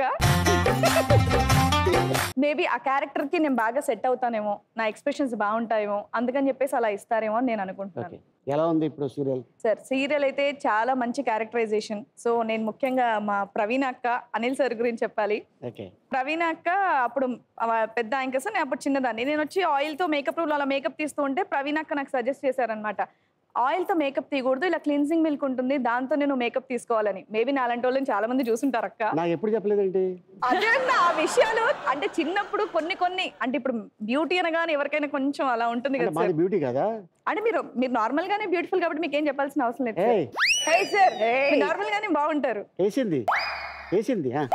మేబీ ఆ క్యారెక్టర్ కి నేను బాగా సెట్ అవుతానేమో నా ఎక్స్ప్రెషన్స్ బాగుంటాయేమో అందుకని చెప్పేసి అలా ఇస్తారేమో అని నేను అనుకుంటున్నాను ఓకే ఎలా ఉంది ఇప్పుడు సీరియల్ సార్ సీరియల్ అయితే చాలా మంచి క్యారెక్టరైజేషన్ సో నేను ముఖ్యంగా మా ప్రవీణ అక్క అనిల్ సార్ గురించి చెప్పాలి ఓకే ప్రవీణ అక్క అప్పుడు ఆ పెద్ద యాంకర్స్ నేను అప్పుడు చిన్నదాన్ని నేను వచ్చి ఆయిల్తో మేకప్ రూల్ అలా మేకప్ తీస్తూ ఉంటే ప్రవీణ అక్క నాకు సజెస్ట్ చేశారనమాట ఆయిల్ తో మేకప్ తీయకూడదు ఇలా క్లీన్సింగ్ మిల్క్ ఉంటుంది దాంతో నేను మేకప్ తీసుకోవాలని మేబీ నా అలాంటి వాళ్ళని చాలా మంది చూసుంటారు అక్క నాకు ఎప్పుడు చెప్పలేదేంటి అదే అన్న, ఆ విషయాలు అంటే చిన్నప్పుడు కొన్ని కొన్ని అంటే ఇప్పుడు బ్యూటీ అనగానే ఎవరికైనా కొంచెం అలా ఉంటుంది అంటే కదా మాది సార్ బ్యూటీ కదా అంటే మీరు మీరు నార్మల్ గానే బ్యూటిఫుల్ కాబట్టి మీకు ఏం చెప్పాల్సిన అవసరం లేదు ఏయ్ సార్ నార్మల్ గానే బాగుంటారు వేసింది వేసింది ఆ.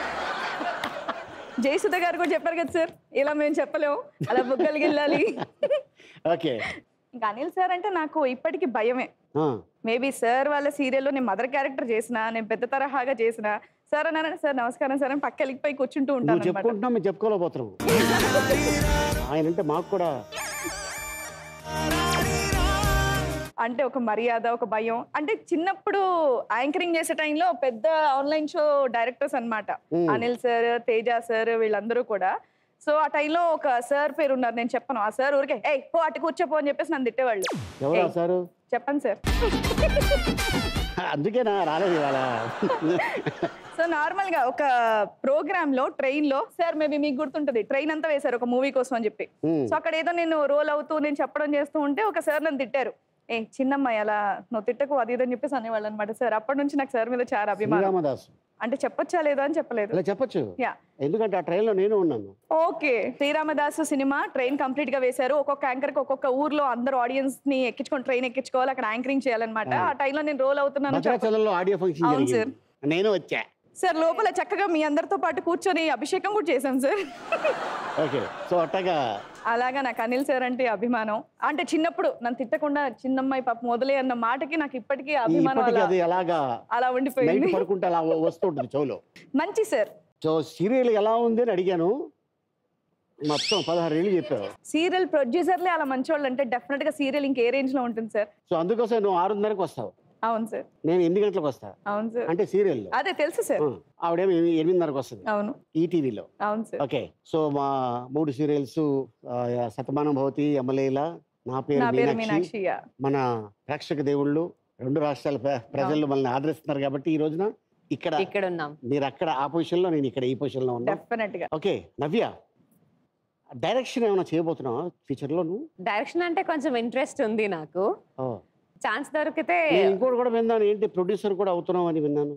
జయసుధ గారు కూడా చెప్పారు కదా సార్ ఇలా మేము చెప్పలేము అలా బుగ్గలకి వెళ్ళాలి ఓకే ఇంకా అనిల్ సార్ అంటే నాకు ఇప్పటికీ భయమే ఆ. మేబీ సార్ వాళ్ళ సీరియల్లో నేను మదర్ క్యారెక్టర్ చేసిన నేను పెద్ద తరహాగా చేసిన సార్ అన్నారని సార్ నమస్కారం సార్ అని పక్క వెళ్ళిపోయి కూర్చుంటూ నువ్వు ఉంటాను అనమాట చెప్పుకుంటున్నావు మేము చెప్పుకోలేకపోతున్నాం ఆయన అంటే మాకు కూడా అంటే ఒక మర్యాద ఒక భయం అంటే చిన్నప్పుడు యాంకరింగ్ చేసే టైంలో పెద్ద ఆన్లైన్ షో డైరెక్టర్స్ అన్నమాట Hmm. Anil sir Teja sir వీళ్ళందరూ కూడా సో ఆ టైంలో ఒక సార్ పేరు ఉన్నారు నేను చెప్పను ఆ సార్ ఊరికే ఏయ్ పో అటు కూర్చోపో అని చెప్పేసి నన్ను తిట్టేవాళ్ళు ఎవరు ఏయ్. రాశారు చెప్పండి సార్ అందుకేనా రాలేదు ఇవాళ సో నార్మల్ గా ఒక ప్రోగ్రామ్ లో ట్రైన్ లో సార్ మేబీ మీకు గుర్తుంటది ట్రైన్ అంతా వేశారు ఒక మూవీ కోసం అని చెప్పి ఉమ్. సో అక్కడ ఏదో నేను రోల్ అవుతూ నేను చెప్పడం చేస్తూ ఉంటే ఒక సార్ నన్ను తిట్టారు ఏ చిన్నమ్మాయి అలా నువ్వు తిట్టకు అది ఇది అని చెప్పేసి అనేవాళ్ళు అనమాట సార్ అప్పటి నుంచి నాకు సార్ మీద చాలా అభిమానం శ్రీరామదాసు అంటే చెప్పొచ్చా లేదా అని చెప్పలేదు ఇలా చెప్పొచ్చు యా ఎందుకంటే ఆ ట్రైన్లో నేను ఉన్నాను ఓకే శ్రీరామదాసు సినిమా ట్రైన్ కంప్లీట్ గా వేశారు ఒక్కొక్క యాంకర్ కి ఒక్కొక్క ఊర్లో అందరు ఆడియన్స్ ని ఎక్కించుకొని ట్రైన్ ఎక్కించుకోవాలి అక్కడ యాంకరింగ్ చేయాలన్నమాట ఆ టైంలో నేను రోల్ అవుతున్నాను చెప్ప- భద్రాచలంలో ఆడియో ఫంక్షన్ అవును జరిగింది నేను వచ్చా సార్ లోపల చక్కగా మీ అందరితో పాటు కూర్చొని అభిషేకం కూడా చేశాం సార్ ఓకే సో అట్టగా అలాగా నాకు అనిల్ సార్ అంటే అభిమానం అంటే చిన్నప్పుడు నన్ను తిట్టకుండా చిన్నమ్మాయి పాప మొదలే అన్న మాటకి నాకు ఇప్పటికీ ఈ అభిమానం ఇప్పటికి అలా అది అలాగా అలా నైట్ ఉండిపోయింది పడుకుంటే అలా వస్తుంటుంది చెవులో మంచి సార్ సో సీరియల్ ఎలా ఉంది అని అడిగాను మొత్తం పదహారు ఏళ్ళు చెప్పావు సీరియల్ ప్రొడ్యూసర్లే అలా మంచోళ్ళు అంటే డెఫినెట్ గా సీరియల్ ఇంకే రేంజ్ లో ఉంటుంది సార్ సో అందుకోసం నువ్వు ఆరున్నరకు వస్తావు అవును సార్ నేను ఎనిమిది గంటలకు వస్తా అవును సార్ అంటే సీరియల్లో అదే తెలుసు సార్ ఆవిడేమో ఎనిమిది- ఎనిమిదిన్నరకు వస్తుంది అవును ఈటీవీలో అవును సార్ ఓకే సో మా మూడు సీరియల్స్ శతమానం భవతి యమలీల నా నా పేరు పేరు మీనాక్షి మీనాక్షి యా. మన ప్రేక్షక దేవుళ్ళు రెండు రాష్ట్రాల ప్ర- ప్రజలు మనల్ని ఆదరిస్తున్నారు కాబట్టి ఈ రోజున ఇక్కడ ఇక్కడ ఉన్నాం మీరు అక్కడ ఆ పొజిషన్ లో నేను ఇక్కడ ఈ పొజిషన్ లో ఉన్నా డెఫినెట్ గా ఓకే నవ్య డైరెక్షన్ ఏమైనా చేయబోతున్నావా ఫ్యూచర్ లో నువ్వు డైరెక్షన్ అంటే కొంచెం ఇంట్రెస్ట్ ఉంది నాకు ఓ. ఛాన్స్ దొరికితే నేను ఇంకోటి కూడా విన్నాను ఏంటి ప్రొడ్యూసర్ కూడా అవుతున్నావు అని విన్నాను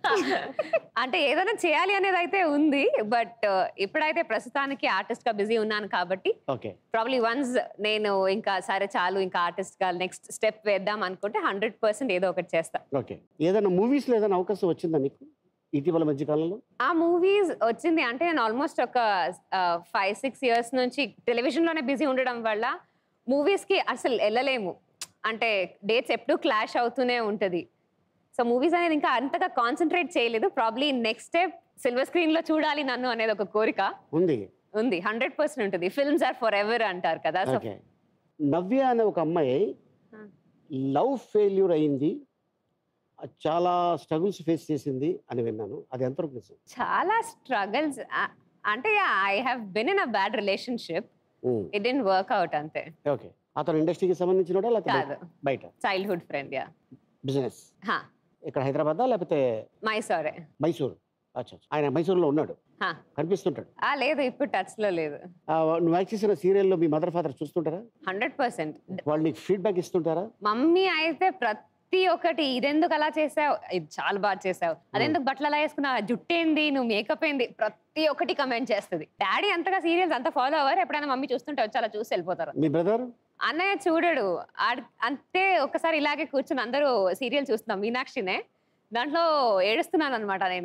అంటే ఏదైనా చేయాలి అనేది అయితే ఉంది బట్ ఇప్పుడైతే ప్రస్తుతానికి ఆర్టిస్ట్ గా బిజీ ఉన్నాను కాబట్టి ఓకే ప్రాబ్లీ వన్స్ నేను ఇంకా సరే చాలు ఇంకా ఆర్టిస్ట్ గా నెక్స్ట్ స్టెప్ వేద్దాం అనుకుంటే హండ్రెడ్ పర్సెంట్ ఏదో ఒకటి చేస్తా ఓకే ఏదైనా మూవీస్ లో ఏదైనా అవకాశం వచ్చిందా నీకు ఇటీవల మధ్య కాలంలో ఆ మూవీస్ వచ్చింది అంటే నేను ఆల్మోస్ట్ ఒక ఫైవ్ సిక్స్ ఇయర్స్ నుంచి టెలివిజన్ లోనే బిజీ ఉండడం వల్ల మూవీస్ కి అసలు వెళ్ళలేము అంటే డేట్స్ ఎప్పుడు క్లాష్ అవుతూనే ఉంటది సో మూవీస్ అనేది ఇంకా అంతగా కాన్సన్ట్రేట్ చేయలేదు probably next step silver screen లో చూడాలి నన్ను అనేది ఒక కోరిక ఉంది ఉంది హండ్రెడ్ పర్సెంట్ ఉంటుంది ఫిల్మ్స్ ఆర్ ఫర్ ఎవర్ అంటారు కదా సో ఓకే నవ్య అనే ఒక అమ్మాయి ఆ. లవ్ ఫెయిల్యూర్ అయింది అది చాలా స్ట్రగుల్స్ ఫేస్ చేసింది అని విన్నాను అది ఎంతవరకు నిజం చాలా స్ట్రగల్స్ అంటే I have been in a bad relationship um, it didn't work out అంతే ఓకే అతను ఇండస్ట్రీకి సంబంధించినోడా లేకపోతే కాదు బయట చైల్డ్హుడ్ ఫ్రెండ్ యా బిజినెస్ హా ఇక్కడ హైదరాబాద్ లేకపోతే మైసూరే మైసూర్ అచ్చా అచ్చా. ఆయన మైసూర్లో ఉన్నాడు హా. కనిపిస్తుంటాడు ఆ లేదు ఇప్పుడు టచ్ లో లేదు ఆ, నువ్వు యాక్ట్ చేసిన సీరియల్లో మీ మదర్ ఫాదర్ చూస్తుంటారా హండ్రెడ్ పర్సెంట్ వాళ్ళు నీకు ఫీడ్బ్యాక్ ఇస్తుంటారా మమ్మీ అయితే ప్రతి ఒక్కటి ఇదెందుకు అలా చేసావు ఇది చాలా బాగా చేసావు అదెందుకు బట్టలు అలా వేసుకున్నావు ఆ జుట్టు ఏంది నువ్వు మేకప్ ఏంది ప్రతి ఒక్కటి కమెంట్ చేస్తుంది డాడీ అంతగా సీరియల్స్ అంత ఫాలో అవ్వరు ఎప్పుడైనా మమ్మీ చూస్తుంటే వచ్చి అలా చూసి వెళ్ళిపోతారు మీ బ్రదర్ అన్నయ్య చూడడు ఆడ్- అంతే ఒకసారి ఇలాగే కూర్చుని అందరూ సీరియల్ చూస్తున్నాం మీనాక్షినే దాంట్లో ఏడుస్తున్నాను అనమాట నేను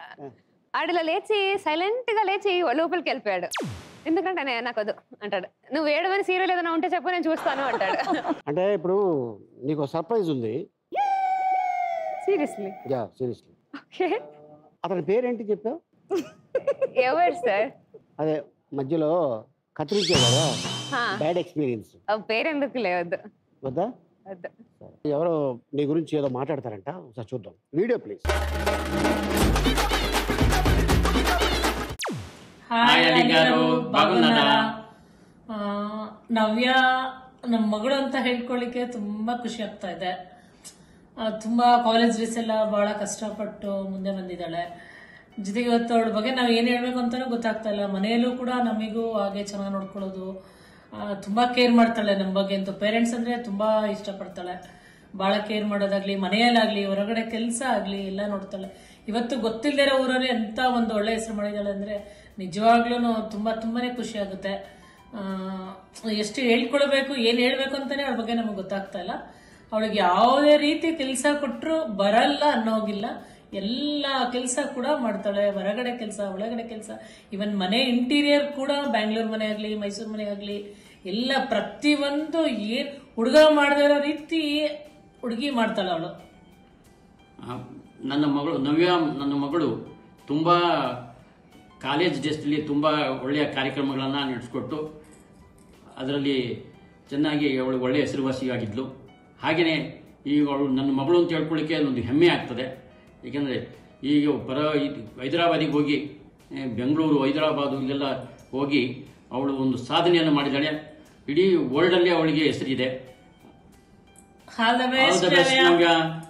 ఆడిలా లేచి సైలెంట్ గా లేచి లోపలికి వెళ్ళిపోయాడు ఎందుకంటే నేను నాకు వద్దు అంటాడు నువ్వు ఏడవని సీరియల్ ఏదైనా ఉంటే చెప్పు నేను చూస్తాను అంటాడు అంటే ఇప్పుడు నీకు సర్ప్రైజ్ ఉంది సీరియస్లీ యా సీరియస్లీ ఓకే అతని పేరేంటి చెప్పావు ఎవరు సార్ అదే మధ్యలో కత్తిరించే కదా బ్యాడ్ ఎక్స్పీరియన్స్ పేరెందుకు లేదు వద్దా వద్దు ఎవరో నీ గురించి ఏదో మాట్లాడతారంట ఒకసారి చూద్దాం వీడియో ప్లీజ్ ಹಾಯ್ ಅಲಿ ಗಾರು ಬಾಗುన్నారా ನವ್ಯ ನಮ್ಮ ಮಗಳು ಅಂತ ಹೇಳ್ಕೊಳ್ಳಿಕ್ಕೆ ತುಂಬಾ ಖುಷಿ ಆಗ್ತಾ ಇದೆ ಆ, ತುಂಬಾ ಕಾಲೇಜ್ ಡೇಸ್ ಎಲ್ಲ ಬಹಳ ಕಷ್ಟಪಟ್ಟು ಮುಂದೆ ಬಂದಿದ್ದಾಳೆ ಜೊತೆಗೆ ಇವತ್ತು ಅವಳ ಬಗ್ಗೆ ನಾವು ಏನ್ ಹೇಳ್ಬೇಕು ಅಂತಾನೂ ಗೊತ್ತಾಗ್ತಾ ಇಲ್ಲ ಮನೆಯಲ್ಲೂ ಕೂಡ ನಮಿಗೂ ಹಾಗೆ ಚೆನ್ನಾಗಿ ನೋಡ್ಕೊಳ್ಳೋದು ತುಂಬ ಕೇರ್ ಮಾಡ್ತಾಳೆ ನಮ್ಮ ಬಗ್ಗೆ ಅಂತೂ ಪೇರೆಂಟ್ಸ್ ಅಂದರೆ ತುಂಬ ಇಷ್ಟಪಡ್ತಾಳೆ ಭಾಳ ಕೇರ್ ಮಾಡೋದಾಗ್ಲಿ ಮನೆಯಲ್ಲಾಗಲಿ ಹೊರಗಡೆ ಕೆಲಸ ಆಗಲಿ ಎಲ್ಲ ನೋಡ್ತಾಳೆ ಇವತ್ತು ಗೊತ್ತಿಲ್ಲದಿರೋ ಊರಲ್ಲಿ ಎಂಥ ಒಂದು ಒಳ್ಳೆ ಹೆಸರು ಮಾಡಿದ್ದಾಳೆ ಅಂದರೆ ನಿಜವಾಗ್ಲೂ ತುಂಬ ತುಂಬಾ ಖುಷಿ ಆಗುತ್ತೆ ಆ, ಎಷ್ಟು ಹೇಳ್ಕೊಳ್ಬೇಕು ಏನು ಹೇಳ್ಬೇಕು ಅಂತಾನೆ ಅವಳ ಬಗ್ಗೆ ನಮಗೆ ಗೊತ್ತಾಗ್ತಾ ಇಲ್ಲ ಅವಳಿಗೆ ಯಾವುದೇ ರೀತಿ ಕೆಲಸ ಕೊಟ್ಟರು ಬರಲ್ಲ ಅನ್ನೋಗಿಲ್ಲ ಎಲ್ಲ ಕೆಲಸ ಕೂಡ ಮಾಡ್ತಾಳೆ ಹೊರಗಡೆ ಕೆಲಸ ಒಳಗಡೆ ಕೆಲಸ ಇವನ್ ಮನೆ ಇಂಟೀರಿಯರ್ ಕೂಡ ಬ್ಯಾಂಗ್ಳೂರ್ ಮನೆ ಆಗಲಿ ಮೈಸೂರು ಮನೆ ಆಗಲಿ ಎಲ್ಲ ಪ್ರತಿಯೊಂದು ಏನ್ ಹುಡುಗ ಮಾಡದೇ ಇರೋ ರೀತಿ ಹುಡುಗಿ ಮಾಡ್ತಾಳೆ ಅವಳು ಆ, ನನ್ನ ಮಗಳು ನವ್ಯ ನನ್ನ ಮಗಳು ತುಂಬ ಕಾಲೇಜ್ ಡೇಸ್ನಲ್ಲಿ ತುಂಬ ಒಳ್ಳೆಯ ಕಾರ್ಯಕ್ರಮಗಳನ್ನು ನಡೆಸ್ಕೊಟ್ಟು ಅದರಲ್ಲಿ ಚೆನ್ನಾಗಿ ಅವಳು ಒಳ್ಳೆಯ ಹೆಸರುವಾಸಿಯಾಗಿದ್ಲು ಹಾಗೆಯೇ ಈಗ ಅವಳು ನನ್ನ ಮಗಳು ಅಂತ ಹೇಳ್ಕೊಳ್ಳಿಕ್ಕೆ ಒಂದು ಹೆಮ್ಮೆ ಆಗ್ತದೆ ಏಕೆಂದರೆ ಈಗ ಪರ ಇದು ಹೈದರಾಬಾದಿಗೆ ಹೋಗಿ ಏ, ಬೆಂಗಳೂರು ಹೈದರಾಬಾದು ಇಲ್ಲೆಲ್ಲ ಹೋಗಿ ಅವಳು ಒಂದು ಸಾಧನೆಯನ್ನು ಮಾಡಿದ್ದಾಳೆ ಇಡೀ ವರ್ಲ್ಡಲ್ಲಿ ಅವಳಿಗೆ ಹೆಸರಿದೆ all the All best the best, Navya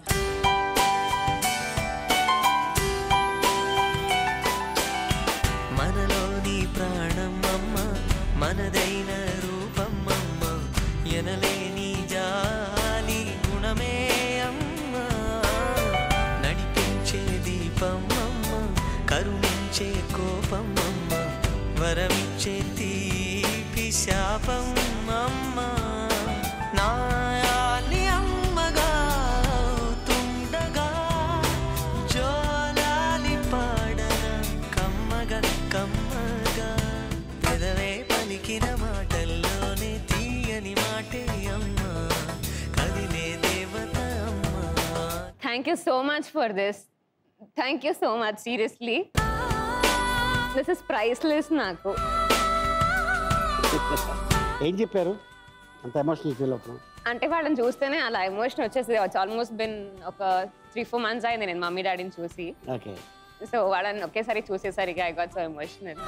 మనలోని ప్రాణమమ్మ మనదైన రూపమమ్మ ఎనలేని జాలి గుణమే అమ్మ నడిపించే దీపమమ్మ కరుణించే కోపమమ్మ వరమిచ్చే తీపి శాపమమ్మ నాయాలి అమ్మగా తుండగా జోలాలి పాడన కమ్మగా కమ్మగా పెదవే పలికిన మాటల్లోనే తీయని మాటే అమ్మ కదిలే దేవత అమ్మ thank you so much for this thank you so much seriously this is priceless నాకు ఏం చెప్పారు అంత ఎమోషనల్ ఫీల్ అవుతున్నాం అంటే వాళ్ళని చూస్తేనే అలా ఎమోషన్ వచ్చేసి ఆల్మోస్ట్ బిన్ ఒక త్రీ ఫోర్ మంత్స్ అయింది నేను మమ్మీ డాడీని చూసి ఓకే సో వాళ్ళని ఒకేసారి చూసేసరికి ఐ గాట్ సో ఎమోషనల్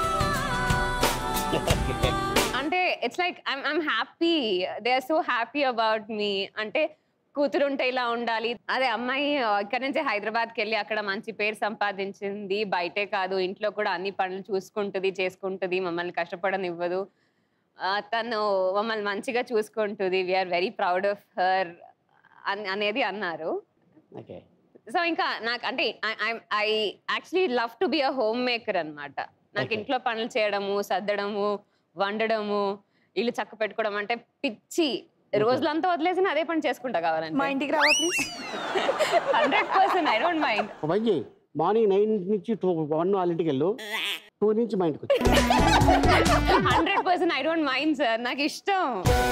అంటే it's like I'm I'm happy they are so happy about me అంటే కూతురు ఉంటే ఇలా ఉండాలి అదే అమ్మాయి ఇక్కడ నుంచి హైదరాబాద్కి వెళ్ళి అక్కడ మంచి పేరు సంపాదించింది బయటే కాదు ఇంట్లో కూడా అన్ని పనులు చూసుకుంటుంది చేసుకుంటుంది మమ్మల్ని కష్టపడనివ్వదు ఆ, తను మమ్మల్ని మంచిగా చూసుకుంటుంది we're very proud of her అనేది అన్నారు ఓకే సో ఇంకా నాకు అంటే I actually love to be a homemaker అన్నమాట నాకు Okay. ఇంట్లో పనులు చేయడము సర్దడము వండడము ఇల్లు చక్క పెట్టుకోవడం అంటే పిచ్చి రోజులంతా వదిలేసి అదే పని చేసుకుంటా మా కావాలంటే ఇంటికి రావా please hundred percent I don't mind ఒక పని చేయి మార్నింగ్ నైన్ నుంచి టూ వన్ వాళ్ళ ఇంటికి వెళ్ళు టూ నుంచి మా ఇంటికి వచ్చి hundred percent I don't mind sir నాకు ఇష్టం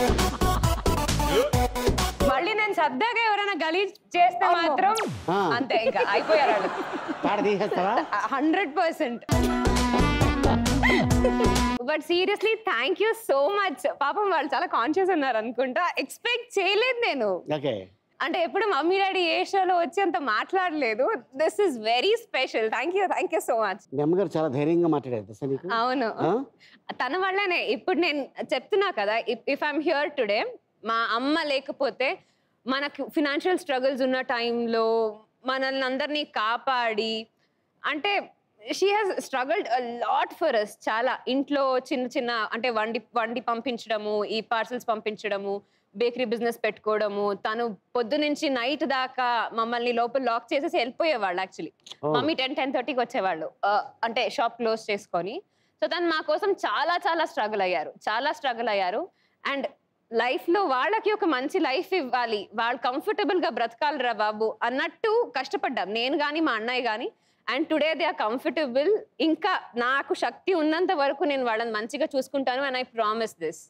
మళ్ళీ నేను సర్దాగా ఎవరైనా గలీజ్ చేస్తే మాత్రం ఆ. అంతే ఇంకా అయిపోయారు వాళ్ళు కాడ తీసేస్తావా hundred percent but seriously thank you so much పాపం వాళ్ళు చాలా కాన్షియస్ ఉన్నారు అనుకుంటా ఎక్స్పెక్ట్ చేయలేదు నేను ఓకే అంటే ఎప్పుడు మమ్మీ డాడీ ఏ షోలో వచ్చి అంత మాట్లాడలేదు this is very special thank you thank you so much మీ అమ్మగారు చాలా ధైర్యంగా మాట్లాడారు తెలుసా నీకు అవును ఆ? తన వల్లనే ఇప్పుడు నేను చెప్తున్నా కదా ఇఫ్ ఐఎమ్ హియర్ టుడే మా అమ్మ లేకపోతే మనకు ఫినాన్షియల్ స్ట్రగుల్స్ ఉన్న టైంలో మనల్ని అందరినీ కాపాడి అంటే she has struggled lot for us చాలా ఇంట్లో చిన్న చిన్న అంటే వండి వండి పంపించడము ఈ పార్సల్స్ పంపించడము బేకరీ బిజినెస్ పెట్టుకోవడము తను పొద్దు నుంచి నైట్ దాకా మమ్మల్ని లోపల లాక్ చేసేసి వెళ్ళిపోయేవాళ్ళు actually Oh. Mummy ten ten థర్టీకి వచ్చేవాళ్ళు ఆ, అంటే షాప్ క్లోజ్ చేసుకొని సో తను మా కోసం చాలా చాలా స్ట్రగుల్ అయ్యారు చాలా స్ట్రగుల్ అయ్యారు అండ్ లైఫ్ లో వాళ్ళకి ఒక మంచి లైఫ్ ఇవ్వాలి వాళ్ళు కంఫర్టబుల్ గా బ్రతకాలిరా బాబు అన్నట్టు కష్టపడ్డాం నేను కానీ మా అన్నయ్య కానీ and today they are comfortable ఇంకా నాకు శక్తి ఉన్నంత వరకు నేను వాళ్ళని మంచిగా చూసుకుంటాను and I promise this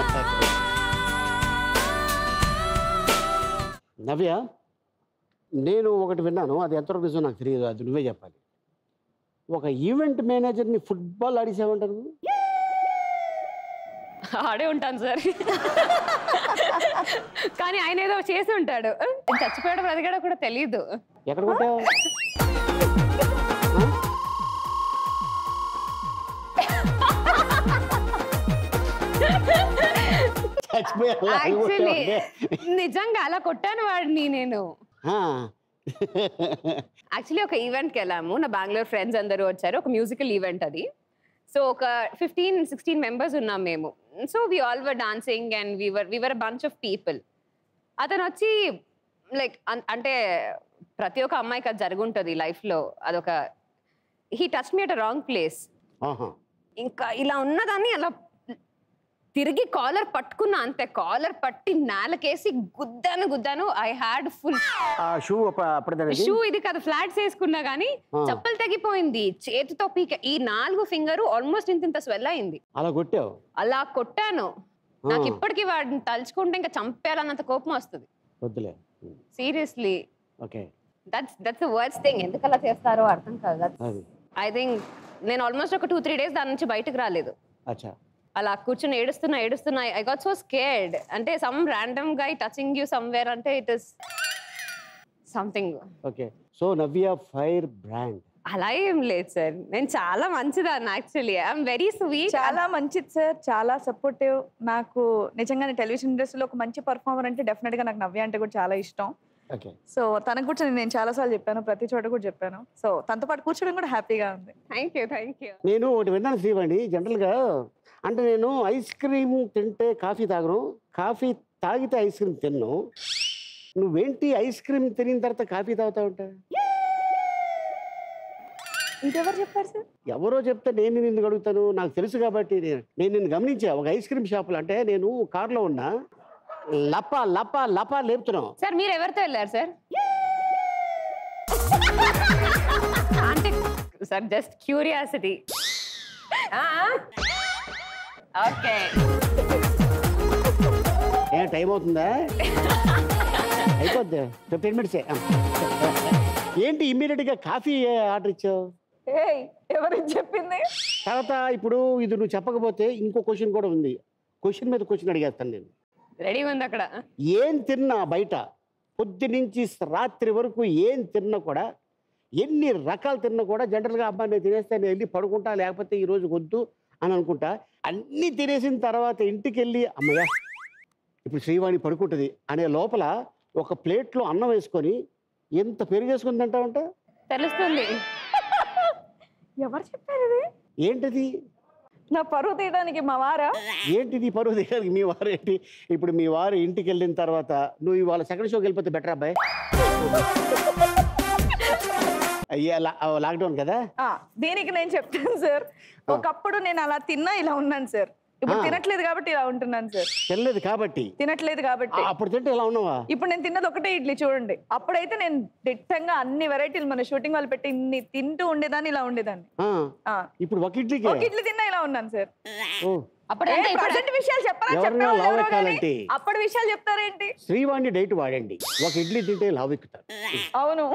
Navya నేను ఒకటి విన్నాను అది ఎంతవరకు నిజం నాకు తెలియదు అది నువ్వే చెప్పాలి ఒక ఈవెంట్ మేనేజర్ని ఫుట్బాల్ ఆడిసావంటారు నువ్వు? ఆడే ఉంటాను సార్ కానీ ఆయన ఏదో చేసి ఉంటాడు చచ్చిపోయాడు బ్రతికాడో కూడా తెలియదు ఎక్కడ కొట్టావు చచ్చిపోయావా? యాక్చువల్లీ నిజంగా అలా కొట్టాను వాడిని నేను ఆ. యాక్చువల్లీ ఒక ఈవెంట్కి వెళ్ళాము నా బెంగళూరు ఫ్రెండ్స్ అందరూ వచ్చారు ఒక మ్యూజికల్ ఈవెంట్ అది సో ఒక ఫిఫ్టీన్ సిక్స్టీన్ మెంబర్స్ ఉన్నాం మేము so we all were dancing and we were we were bunch of people అతను వచ్చి లైక్ అంటే ప్రతి ఒక్క అమ్మాయికి అది జరుగుంటుంది లైఫ్లో అదొక he touch me at wrong place ఆహా ఇంకా ఇలా ఉన్నదాన్ని అలా తిరిగి కాలర్ పట్టుకున్నా అంతే కాలర్ పట్టి నేలకేసి గుద్దాను గుద్దాను I had full uh shoe అప్పటిదానికి షూ ఇది కాదు ఫ్లాట్స్ వేసుకున్నా గానీ ఆ. చప్పలు తెగిపోయింది చేతితో పీక ఈ నాలుగు ఫింగర్ ఆల్మోస్ట్ ఇంత ఇంత స్వెల్ అయింది అలా కొట్టావు అలా కొట్టాను నాకు ఆ. ఇప్పటికీ వాడిని తలుచుకుంటే ఇంకా చంపేయాలన్నంత కోపం వస్తుంది వద్దులే seriously okay that's that's words thing ఎందుకు అలా చేస్తారో అర్థం కాదు అది ఐ థింక్ నేను ఆల్మోస్ట్ ఒక టూ త్రీ డేస్ దాని నుంచి బయటకు రాలేదు అచ్చా అలా కూర్చొని ఏడుస్తున్నా ఏడుస్తున్నా ఐ గాట్ సో స్కేర్డ్ అంటే some random guy touching you somewhere అంటే it is something okay so Navya fire brand అలా ఏం లేదు సార్ నేను చాలా మంచిదాన్ని యాక్చువల్లీ ఐఎమ్ వెరీ స్వీట్ చాలా మంచిది సార్ చాలా సపోర్టివ్ నాకు నిజంగానే టెలివిజన్ ఇండస్ట్రీలో ఒక మంచి పర్ఫార్మర్ అంటే డెఫినెట్ గా నాకు నవ్య అంటే కూడా చాలా ఇష్టం ఓకే సో తనకు కూర్చొని నేను చాలా సార్లు చెప్పాను ప్రతి చోట కూడా చెప్పాను సో తనతో పాటు కూర్చోవడం కూడా హ్యాపీగా ఉంది థ్యాంక్ యూ థ్యాంక్ యూ నేను ఒకటి విన్నాను శ్రీవాణి జనరల్గా అంటే నేను ఐస్ క్రీమ్ తింటే కాఫీ తాగను కాఫీ తాగితే ఐస్ క్రీమ్ తిన్ను నువ్వేంటి ఐస్ క్రీమ్ తినిన తర్వాత కాఫీ తాగుతా ఉంటా ఇదెవరు చెప్పారు సార్ ఎవరో చెప్తే నేను నిన్ను అడుగుతాను నాకు తెలుసు కాబట్టి నేను నేను నిన్ను గమనించా ఒక ఐస్ క్రీమ్ షాపులో అంటే నేను కార్లో ఉన్నా లప లప లప లేపుతున్నావు సార్ మీరు ఎవరితో వెళ్ళారు సార్ అంటే సార్ జస్ట్ క్యూరియాసిటీ ఓకే ఏ టైం అవుతుందా అయిపోద్ది ఫిఫ్టీన్ మినిట్సే ఏంటి ఇమ్మీడియట్గా కాఫీ ఆర్డర్ ఇచ్చావు ఏయ్ ఎవరు చెప్పింది తర్వాత ఇప్పుడు ఇది నువ్వు చెప్పకపోతే ఇంకో క్వశ్చన్ కూడా ఉంది క్వశ్చన్ మీద క్వశ్చన్ అడిగేస్తాను నేను రెడీ ఉంది అక్కడ ఏం తిన్నా బయట పొద్దు నుంచి రాత్రి వరకు ఏం తిన్నా కూడా ఎన్ని రకాలు తిన్నా కూడా జనరల్గా అబ్బాయి నేను తినేస్తే నేను వెళ్ళి పడుకుంటా లేకపోతే ఈ రోజు వద్దు అని అనుకుంటా అన్నీ తినేసిన తర్వాత ఇంటికి వెళ్ళి అమ్మయ్య ఇప్పుడు శ్రీవాణి పడుకుంటుంది అనే లోపల ఒక ప్లేట్లో అన్నం వేసుకొని ఎంత పెరుగు వేసుకుని తింటావంట తెలుస్తుంది ఎవరు చెప్పారు ఇది ఏంటిది నా పరువు తీయడానికి మా వారా ఏంటిది పరువు దగ్గరికి మీ వారు ఏంటి ఇప్పుడు మీ వారు ఇంటికి వెళ్ళిన తర్వాత నువ్వు ఇవాళ సెకండ్ షోకి వెళ్ళిపోతే బెటర్ అబ్బాయి అయ్యా లా- ఆ, లాక్డౌన్ కదా ఆ, దీనికి నేను చెప్తాను సార్ ఒకప్పుడు నేను అలా తిన్నా ఇలా ఉన్నాను సార్ ఇప్పుడు ఆ. తినట్లేదు కాబట్టి ఇలా ఉంటున్నాను సార్ తెలియదు కాబట్టి తినట్లేదు కాబట్టి ఆ, అప్పుడు తింటే ఇలా ఉన్నావా ఇప్పుడు నేను తిన్నది ఒకటే ఇడ్లీ చూడండి అప్పుడైతే నేను దిట్టంగా అన్ని వెరైటీలు మన షూటింగ్ వాళ్ళు పెట్టి ఇన్ని తింటూ ఉండేదాన్ని ఇలా ఉండేదాన్ని ఆ, ఆ. ఇప్పుడు ఒక ఇడ్లీకి ఒక ఇడ్లీ తిన్నా ఇలా ఉన్నాను సార్ ఓ, అప్పుడు ఏ, అంటే ఇప్పుడు present విషయాలు చెప్పరా ఎవరినైనా చెప్పేవాళ్ళు లావు ఎవరో కానీ ఎక్కాలంటే. అప్పటి విషయాలు చెప్తారేంటి శ్రీవాణి డైట్ వాడండి ఒక ఇడ్లీ తింటే లావు ఎక్కుతారు అవును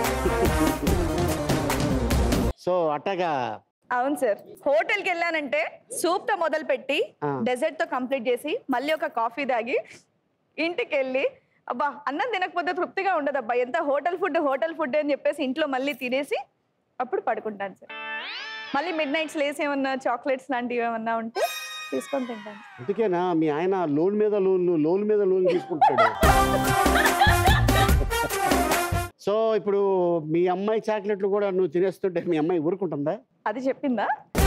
సో అట్టగా అవును సార్ హోటల్కి వెళ్ళానంటే సూప్ తో మొదలు పెట్టి ఆ. డెజర్ట్ తో కంప్లీట్ చేసి మళ్ళీ ఒక కాఫీ తాగి ఇంటికి వెళ్ళి అబ్బా అన్నం తినకపోతే తృప్తిగా ఉండదు అబ్బా ఎంత హోటల్ ఫుడ్ హోటల్ ఫుడ్ అని చెప్పేసి ఇంట్లో మళ్ళీ తినేసి అప్పుడు పడుకుంటాను సార్ మళ్ళీ మిడ్ నైట్స్ లేసి ఏమన్నా చాక్లెట్స్ లాంటివి ఏమన్నా ఉంటే తీసుకొని తింటాను అందుకేనా మీ ఆయన లోన్ మీద లోన్ లోన్ మీద లోన్ తీసుకుంటాడు సో ఇప్పుడు మీ అమ్మాయి చాక్లెట్లు కూడా నువ్వు తినేస్తుంటే మీ అమ్మాయి ఊరుకుంటుందా అది చెప్పిందా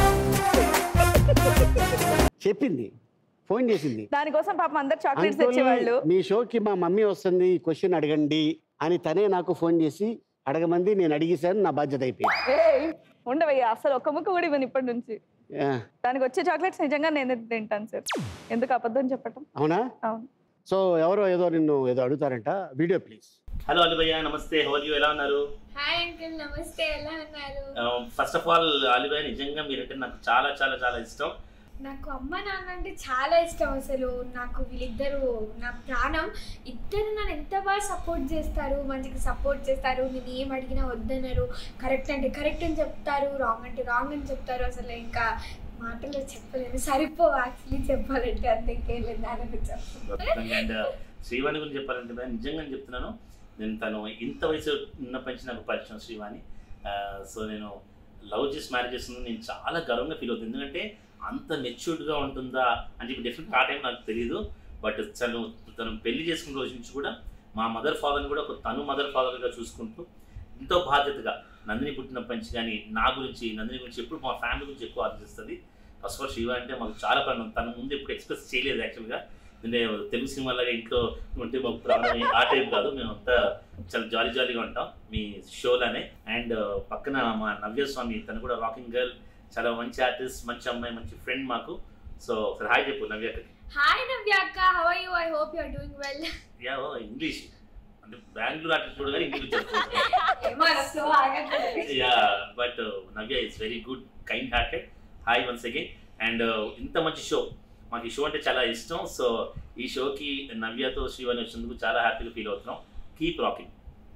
చెప్పింది ఫోన్ చేసింది దానికోసం పాపం అందరు చాక్లెట్స్ అంకుల్, తెచ్చేవాళ్ళు మీ షోకి మా మమ్మీ వస్తుంది ఈ క్వశ్చన్ అడగండి అని తనే నాకు ఫోన్ చేసి అడగమంది నేను అడిగేశాను నా బాధ్యత అయిపోయింది ఏయ్, ఉండవయ్యా అసలు ఒక్క ముక్క కూడా ఇవ్వను ఇప్పటి నుంచి ఆ, దానికి వచ్చే చాక్లెట్స్ నిజంగా నేనే తింటాను సార్ ఎందుకు అబద్ధం చెప్పటం అవునా అవును సో ఎవరో ఏదో నిన్ను ఏదో అడుగుతారంట వీడియో ప్లీజ్ హలో అలిభయ్య నమస్తే హోల్ యూ ఎలా ఉన్నారు హాయ్ అంకుల్ నమస్తే ఎలా ఉన్నారు ఫస్ట్ ఆఫ్ ఆల్ అలిభయ్య నిజంగా మీరంటే నాకు చాలా చాలా చాలా ఇష్టం నాకు అమ్మ నాన్న అంటే చాలా ఇష్టం అసలు నాకు వీళ్ళిద్దరు నా ప్రాణం ఇద్దరు నన్ను ఎంత బాగా సపోర్ట్ చేస్తారు మంచిగా సపోర్ట్ చేస్తారు నేను ఏం అడిగినా వద్దన్నారు కరెక్ట్ అంటే కరెక్ట్ అని చెప్తారు రాంగ్ అంటే రాంగ్ అని చెప్తారు అసలు ఇంకా మాటలో చెప్పలేను సరిపో యాక్చువల్లీ చెప్పాలంటే అంత ఇంకేం లేదు దాని గురించి చెప్పు అండ్ శ్రీవాణి గురించి చెప్పాలంటే నేను నిజంగా చెప్తున్నాను నేను తను ఇంత వయసు ఉన్నప్పటి నుంచి నాకు పరిచయం శ్రీవాణి సో నేను లవ్ చేసి మ్యారేజ్ చేస్తున్నాను నేను చాలా గర్వంగా ఫీల్ అవుతుంది ఎందుకంటే అంత మెచ్యూర్డ్గా ఉంటుందా అని చెప్పి డెఫినెట్ ఆ టైం నాకు తెలియదు బట్ తను తను పెళ్లి చేసుకున్న రోజు నుంచి కూడా మా మదర్ ఫాదర్ని కూడా ఒక తను మదర్ ఫాదర్గా చూసుకుంటూ ఎంతో బాధ్యతగా నందిని పుట్టినప్పటి నుంచి కానీ నా గురించి నందిని గురించి ఎప్పుడు మా ఫ్యామిలీ గురించి ఎక్కువ ఆలోచిస్తుంది ఫస్ట్ ఆఫ్ ఆల్ శివ అంటే మాకు చాలా ప్రాణం తన ముందు ఎప్పుడు ఎక్స్ప్రెస్ చేయలేదు యాక్చువల్గా నేను తెలుగు సినిమాలాగా ఇంట్లో ఉంటే మాకు ప్రాణం ఆ టైప్ కాదు మేము అంతా చాలా జాలీ జాలీగా ఉంటాం మీ షోలోనే అండ్ పక్కన మా నవ్య స్వామి తను కూడా రాకింగ్ గర్ల్ చాలా మంచి ఆర్టిస్ట్ మంచి అమ్మాయి మంచి ఫ్రెండ్ మాకు సో ఒకసారి హాయ్ చెప్పు నవ్యకి హాయ్ నవ్యాక్క how are you I hope you are doing well yeah English అంటే బెంగళూరు ఆర్టిస్ట్ చూడగానే ఇంగ్లీష్ చెప్తాను ఏమో స్లో ఆగట్లేదు yeah but Navya is very good kind hearted hi once again and ఇంత మంచి షో మాకు ఈ షో అంటే చాలా ఇష్టం సో ఈ షోకి నవ్యతో శివని వచ్చినందుకు చాలా హ్యాపీగా ఫీల్ అవుతున్నాం keep rocking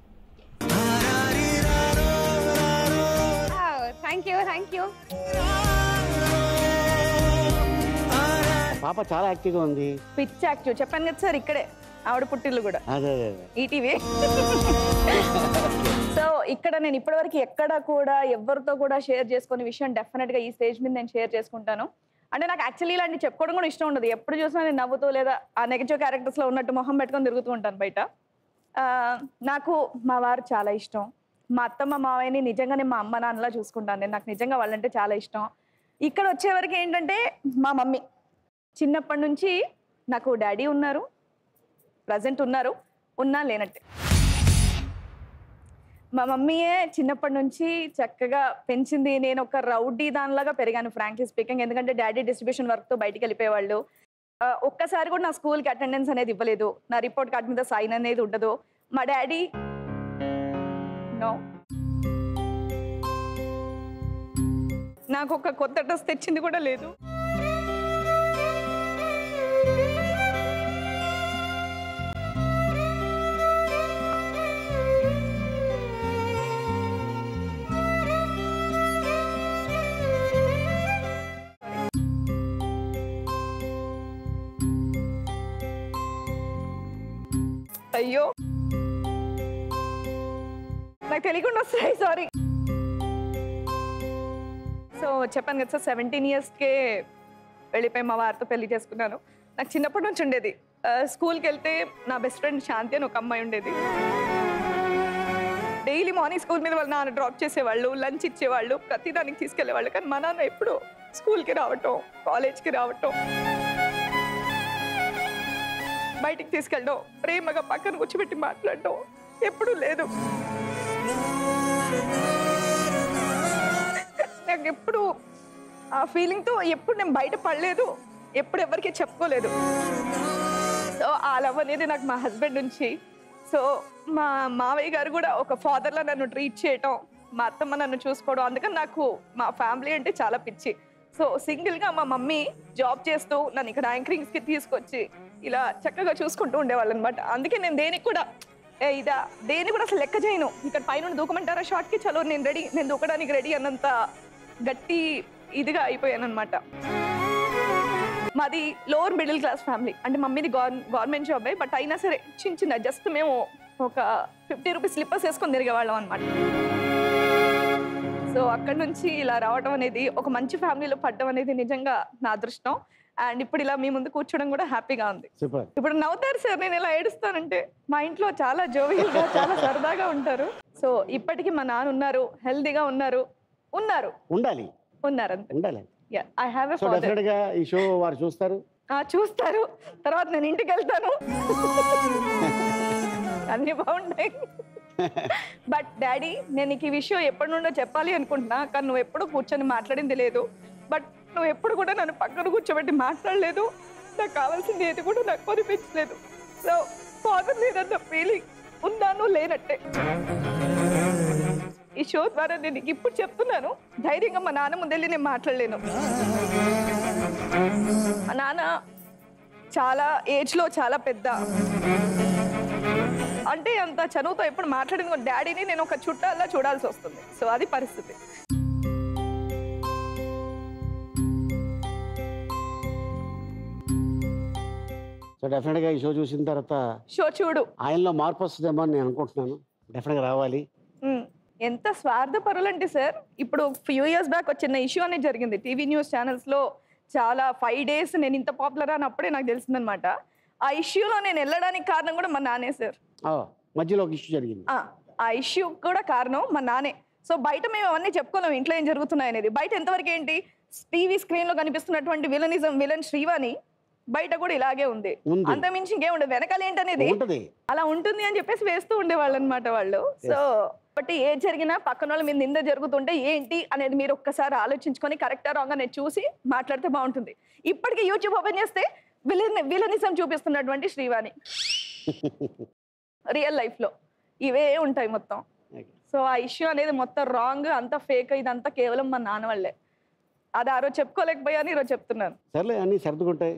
thank you thank you పాప చాలా యాక్టివ్గా ఉంది పిచ్ యాక్టివ్ చెప్పాను కదా సార్ ఇక్కడే ఆవిడ పుట్టిల్లు కూడా అదే అదే అదే ఈటీవీ సో ఇక్కడ నేను ఇప్పటివరకు ఎక్కడ కూడా ఎవరితో కూడా షేర్ చేసుకునే విషయం డెఫినెట్ గా ఈ స్టేజ్ మీద నేను షేర్ చేసుకుంటాను అంటే నాకు యాక్చువల్లీ ఇలాంటి చెప్పుకోవడం కూడా ఇష్టం ఉండదు ఎప్పుడు చూసినా నేను నవ్వుతూ లేదా ఆ నెగటివ్ క్యారెక్టర్స్ లో ఉన్నట్టు మొహం పెట్టుకొని తిరుగుతూ ఉంటాను బయట ఆ, నాకు మా వారు చాలా ఇష్టం మా అత్తమ్మ మావయ్యని నిజంగానే మా అమ్మ నాన్నలా చూసుకుంటాను నేను నాకు నిజంగా వాళ్ళంటే చాలా ఇష్టం ఇక్కడ వచ్చేవరకు ఏంటంటే మా మమ్మీ చిన్నప్పటి నుంచి నాకు డాడీ ఉన్నారు ప్రజెంట్ ఉన్నారు ఉన్నా లేనట్టే మా మమ్మీయే చిన్నప్పటి నుంచి చక్కగా పెంచింది నేను ఒక రౌడీ దానిలాగా పెరిగాను ఫ్రాంక్లీ స్పీకింగ్ ఎందుకంటే డాడీ డిస్ట్రిబ్యూషన్ వర్క్తో బయటికి వెళ్ళిపోయేవాళ్ళు ఆ, ఒక్కసారి కూడా నా స్కూల్కి అటెండెన్స్ అనేది ఇవ్వలేదు నా రిపోర్ట్ కార్డ్ మీద సైన్ అనేది ఉండదు మా డాడీ నో నాకు ఒక కొత్త డ్రెస్ తెచ్చింది కూడా లేదు అయ్యో నాకు తెలియకుండా వస్తాయి సారీ సో చెప్పాను కదా సార్ సెవెంటీన్ ఇయర్స్కే వెళ్ళిపోయి మా వారితో పెళ్లి చేసుకున్నాను నాకు చిన్నప్పటి నుంచి ఉండేది ఆ, స్కూల్కి వెళ్తే నా బెస్ట్ ఫ్రెండ్ శాంతి అని ఒక అమ్మాయి ఉండేది డైలీ మార్నింగ్ స్కూల్ మీద వాళ్ళ నాన్న డ్రాప్ చేసేవాళ్ళు లంచ్ ఇచ్చేవాళ్ళు ప్రతి దానికి తీసుకెళ్లేవాళ్ళు కానీ మా నాన్న ఎప్పుడు స్కూల్కి రావటం కాలేజ్కి రావటం బయటికి తీసుకెళ్ళడం ప్రేమగా పక్కన కూర్చోబెట్టి మాట్లాడటం ఎప్పుడూ లేదు నాకు ఎప్పుడు ఆ ఫీలింగ్తో ఎప్పుడు నేను బయట పడలేదు ఎప్పుడు ఎవరికి చెప్పుకోలేదు సో ఆ లవ్ అనేది నాకు మా హస్బెండ్ నుంచి సో మా మావయ్య గారు కూడా ఒక ఫాదర్లా నన్ను ట్రీట్ చేయటం మా అత్తమ్మ నన్ను చూసుకోవడం అందుకని నాకు మా ఫ్యామిలీ అంటే చాలా పిచ్చి సో సింగిల్గా మా మమ్మీ జాబ్ చేస్తూ నన్ను ఇక్కడ యాంకరింగ్స్కి తీసుకొచ్చి ఇలా చక్కగా చూసుకుంటూ ఉండేవాళ్ళు అనమాట అందుకే నేను దేనికి కూడా ఏ ఇదా దేని కూడా అసలు లెక్క చేయను ఇక్కడ పైన దూకమంటారా షార్ట్కి చలో నేను రెడీ నేను దూకడానికి రెడీ అన్నంత గట్టి ఇదిగా అయిపోయాను అనమాట మాది లోవర్ మిడిల్ క్లాస్ ఫ్యామిలీ అంటే మమ్మీది గవర్నమెంట్ జాబ్ బట్ అయినా సరే చిన్న చిన్న జస్ట్ మేము ఒక ఫిఫ్టీ రూపీస్ స్లిప్పర్స్ వేసుకొని తిరిగేవాళ్ళం అనమాట సో అక్కడ నుంచి ఇలా రావడం అనేది ఒక మంచి ఫ్యామిలీలో పడడం అనేది నిజంగా నా అదృష్టం అండ్ ఇప్పుడు ఇలా మీ ముందు కూర్చోవడం కూడా హ్యాపీగా ఉంది సూపర్ ఇప్పుడు నవ్వుతారు సార్ నేను ఇలా ఏడుస్తానంటే మా ఇంట్లో చాలా జోవియల్గా చాలా సరదాగా ఉంటారు సో ఇప్పటికీ మా నాన్న ఉన్నారు హెల్దీగా ఉన్నారు ఉన్నారు ఉండాలి ఉన్నారు అంతే ఉండాలి I have a so father definite గా ఈ షో వారు చూస్తారు చూస్తారు తర్వాత నేను ఇంటికి వెళ్తాను అన్ని బాగుంటాయి బట్ డాడీ నేను నీకు ఈ విషయం ఎప్పటి నుండో చెప్పాలి అనుకుంటున్నా కానీ నువ్వు ఎప్పుడు కూర్చొని మాట్లాడింది లేదు బట్ నువ్వు ఎప్పుడు కూడా నన్ను పక్కన కూర్చోబెట్టి మాట్లాడలేదు నాకు కావాల్సింది ఏది కూడా నాకు కొనిపించలేదు సో ఫాదర్ లేదన్న ఫీలింగ్ ఉందాను లేనట్టే ఈ షో ద్వారా నేను నీకు ఇప్పుడు చెప్తున్నాను ధైర్యంగా మా నాన్న ముందెళ్ళి నేను మాట్లాడలేను మా నాన్న చాలా ఏజ్లో చాలా పెద్ద అంటే అంత చనువుతో ఎప్పుడు మాట్లాడింది డాడీని నేను ఒక చుట్టాల్లో చూడాల్సి వస్తుంది సో అది పరిస్థితి సో డెఫినెట్ గా ఈ షో చూసిన తర్వాత షో చూడు ఆయనలో మార్పు వస్తుందేమో అని నేను అనుకుంటున్నాను డెఫినెట్ గా రావాలి ఉమ్, ఎంత స్వార్థపరులంటే సార్ ఇప్పుడు ఫ్యూ ఇయర్స్ బ్యాక్ వచ్చిన ఇష్యూ అనేది జరిగింది టీవీ న్యూస్ ఛానల్స్లో చాలా ఫైవ్ డేస్ నేను ఇంత పాపులర్ అని అప్పుడే నాకు తెలిసిందనమాట ఆ ఇష్యూలో నేను వెళ్ళడానికి కారణం కూడా మా నాన్నే సార్ ఆ, మధ్యలో ఒక ఇష్యూ జరిగింది ఆ, ఆ ఇష్యూ కూడా కారణం మా నానే సో బయట మేము అవన్నీ చెప్పుకోలేము ఇంట్లో ఏం జరుగుతున్నాయి అనేది బయట ఎంతవరకు ఏంటి టీవీ స్క్రీన్ లో కనిపిస్తున్నటువంటి విలనిజం విలన్ శ్రీవాణి బయట కూడా ఇలాగే ఉంది ఉంది. అంత మించి ఇంకేం ఉండదు వెనకాల ఏంటనేది ఉంటది అలా ఉంటుంది అని చెప్పేసి వేస్తూ ఉండేవాళ్ళు అనమాట వాళ్ళు సో బట్ ఏది జరిగినా పక్కన వాళ్ళ మీద నింద జరుగుతుంటే ఏంటి అనేది మీరు ఒక్కసారి ఆలోచించుకొని కరెక్టా రాంగ్ అనేది చూసి మాట్లాడితే బాగుంటుంది ఇప్పటికీ యూట్యూబ్ ఓపెన్ చేస్తే విలన్ విలనిజం చూపిస్తున్నటువంటి శ్రీవాణి రియల్ లైఫ్ లో ఇవే ఉంటాయి మొత్తం సో ఆ ఇష్యూ అనేది మొత్తం రాంగ్ అంత ఫేక్ ఇదంతా కేవలం మా నాన్న వాళ్ళే అది ఆ రోజు చెప్పుకోలేకపోయాను ఈరోజు చెప్తున్నాను సర్లే అన్నీ సర్దుకుంటాయి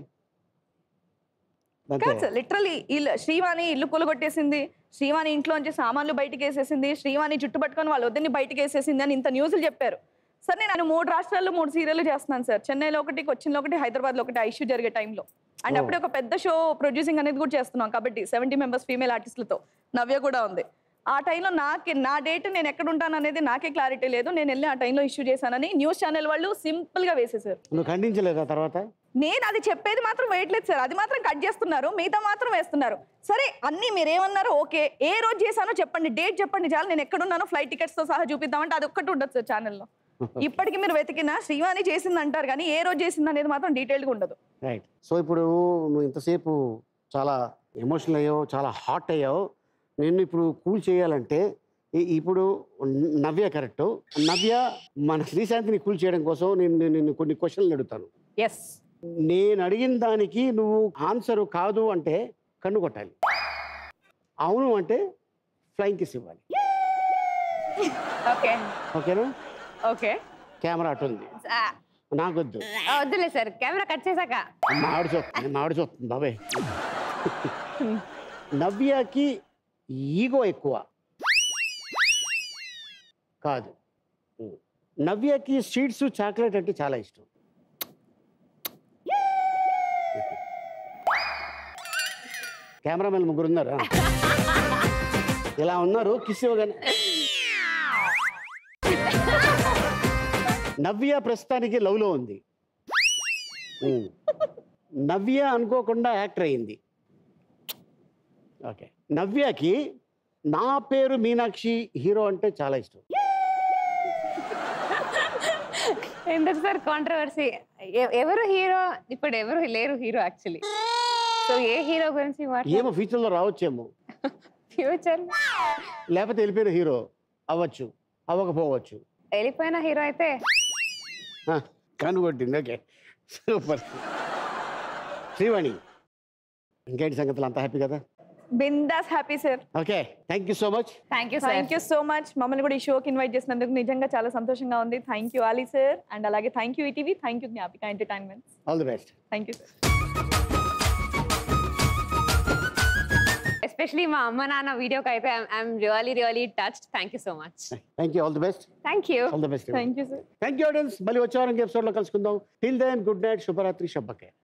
అంతే కాదు సార్ లిటరలీ ఇల్లు శ్రీవాణి ఇల్లు కూలగొట్టేసింది శ్రీవాణి ఇంట్లోంచి సామాన్లు బయటికి వేసేసింది శ్రీవాణి జుట్టు పట్టుకొని వాళ్ళ వద్దని బయటికి వేసేసింది అని ఇంత న్యూస్లు చెప్పారు సార్ నేను మూడు రాష్ట్రాల్లో మూడు సీరియల్ చేస్తున్నాను సార్ చెన్నైలో ఒకటి కొచ్చిన్లో ఒకటి హైదరాబాద్లో ఒకటి ఆ ఇష్యూ జరిగే టైంలో అండ్ Oh. అప్పుడే ఒక పెద్ద షో ప్రొడ్యూసింగ్ అనేది కూడా చేస్తున్నాం కాబట్టి సెవెంటీ మెంబర్స్ ఫీమేల్ ఆర్టిస్టులతో నవ్య కూడా ఉంది ఆ టైంలో నాకే నా డేట్ నేను ఎక్కడ ఉంటాను అనేది నాకే క్లారిటీ లేదు నేను వెళ్ళి ఆ టైంలో ఇష్యూ చేశానని న్యూస్ ఛానల్ వాళ్ళు సింపుల్ గా వేసేసారు నువ్వు ఖండించలేదా తర్వాత నేను అది చెప్పేది మాత్రం వేయట్లేదు సార్ అది మాత్రం కట్ చేస్తున్నారు మిగతా మాత్రం వేస్తున్నారు సరే అన్ని మీరు ఏమన్నారో ఓకే ఏ రోజు చేశానో చెప్పండి డేట్ చెప్పండి చాలు నేను ఎక్కడున్నానో ఫ్లైట్ టికెట్స్ తో సహా చూపిద్దామంటే అది ఒక్కటి ఉండదు సార్ ఛానల్లో ఇప్పటికి మీరు వెతికినా శ్రీవాణి చేసింది అంటారు కానీ ఏ రోజు చేసింది అనేది మాత్రం డీటెయిల్గా ఉండదు రైట్ సో ఇప్పుడు నువ్వు ఇంతసేపు చాలా ఎమోషనల్ అయ్యావు చాలా హాట్ అయ్యావు నేను ఇప్పుడు కూల్ చేయాలంటే ఈ- ఇప్పుడు నవ్య కరెక్ట్ నవ్య మన శ్రీశాంతిని కూల్ చేయడం కోసం నేను నేను నిన్ను కొన్ని క్వశ్చన్లు అడుగుతాను ఎస్ నేను అడిగిన దానికి నువ్వు ఆన్సర్ కాదు అంటే కన్ను కొట్టాలి అవును అంటే ఫ్లైంగ్ కిస్ ఇవ్వాలి ఓకే ఓకేనా ఓకే కెమెరా అటు ఉంది నాకొద్దు వద్దులే సార్ కెమెరా కట్ చేశాక మామిడి చూస్తుంది మామిడి చూస్తుంది బాబాయ్ నవ్యకి ఈగో ఎక్కువ కాదు నవ్యకి స్వీట్స్ చాక్లెట్ అంటే చాలా ఇష్టం కెమెరామెన్ ముగ్గురు ఉన్నారు ఇలా ఉన్నారు కిస్ ఇవ్వగానే నవ్య ప్రస్తుతానికి లవ్లో ఉంది ఉమ్. నవ్య అనుకోకుండా యాక్టర్ అయింది ఓకే నవ్యకి నా పేరు మీనాక్షి హీరో అంటే చాలా ఇష్టం ఎందుకు సార్ కాంట్రవర్సీ ఎవరు హీరో ఇప్పుడు ఎవరు లేరు hero actually so a hero గురించి ఏమో ఫ్యూచర్లో రావచ్చేమో ఫ్యూచర్ లేకపోతే వెళ్ళిపోయిన హీరో అవ్వచ్చు అవ్వకపోవచ్చు వెళ్ళిపోయిన హీరో అయితే ఆ, కనుగొట్టింది ఓకే సూపర్ శ్రీవాణి ఇంకేంటి సంగతులు అంత హ్యాపీ కదా బిందాస్ happy sir okay thank you so much thank you sir thank you so much మమ్మల్ని కూడా ఈ షోకి ఇన్వైట్ చేసినందుకు నిజంగా చాలా సంతోషంగా ఉంది thank you Ali sir and అలాగే thank you ETV thank you Gnapika entertainment all the best thank you sir especially మా అమ్మ నాన్న వీడియోకి అయితే I'm really really touch thank you so much thank you all the best thank you all the best thank you sir thank you audience మళ్ళీ వచ్చే వారం ఎపిసోడ్లో కలుసుకుందాం టిల్ దెన్ గుడ్ నైట్ శుభరాత్రి శుభకే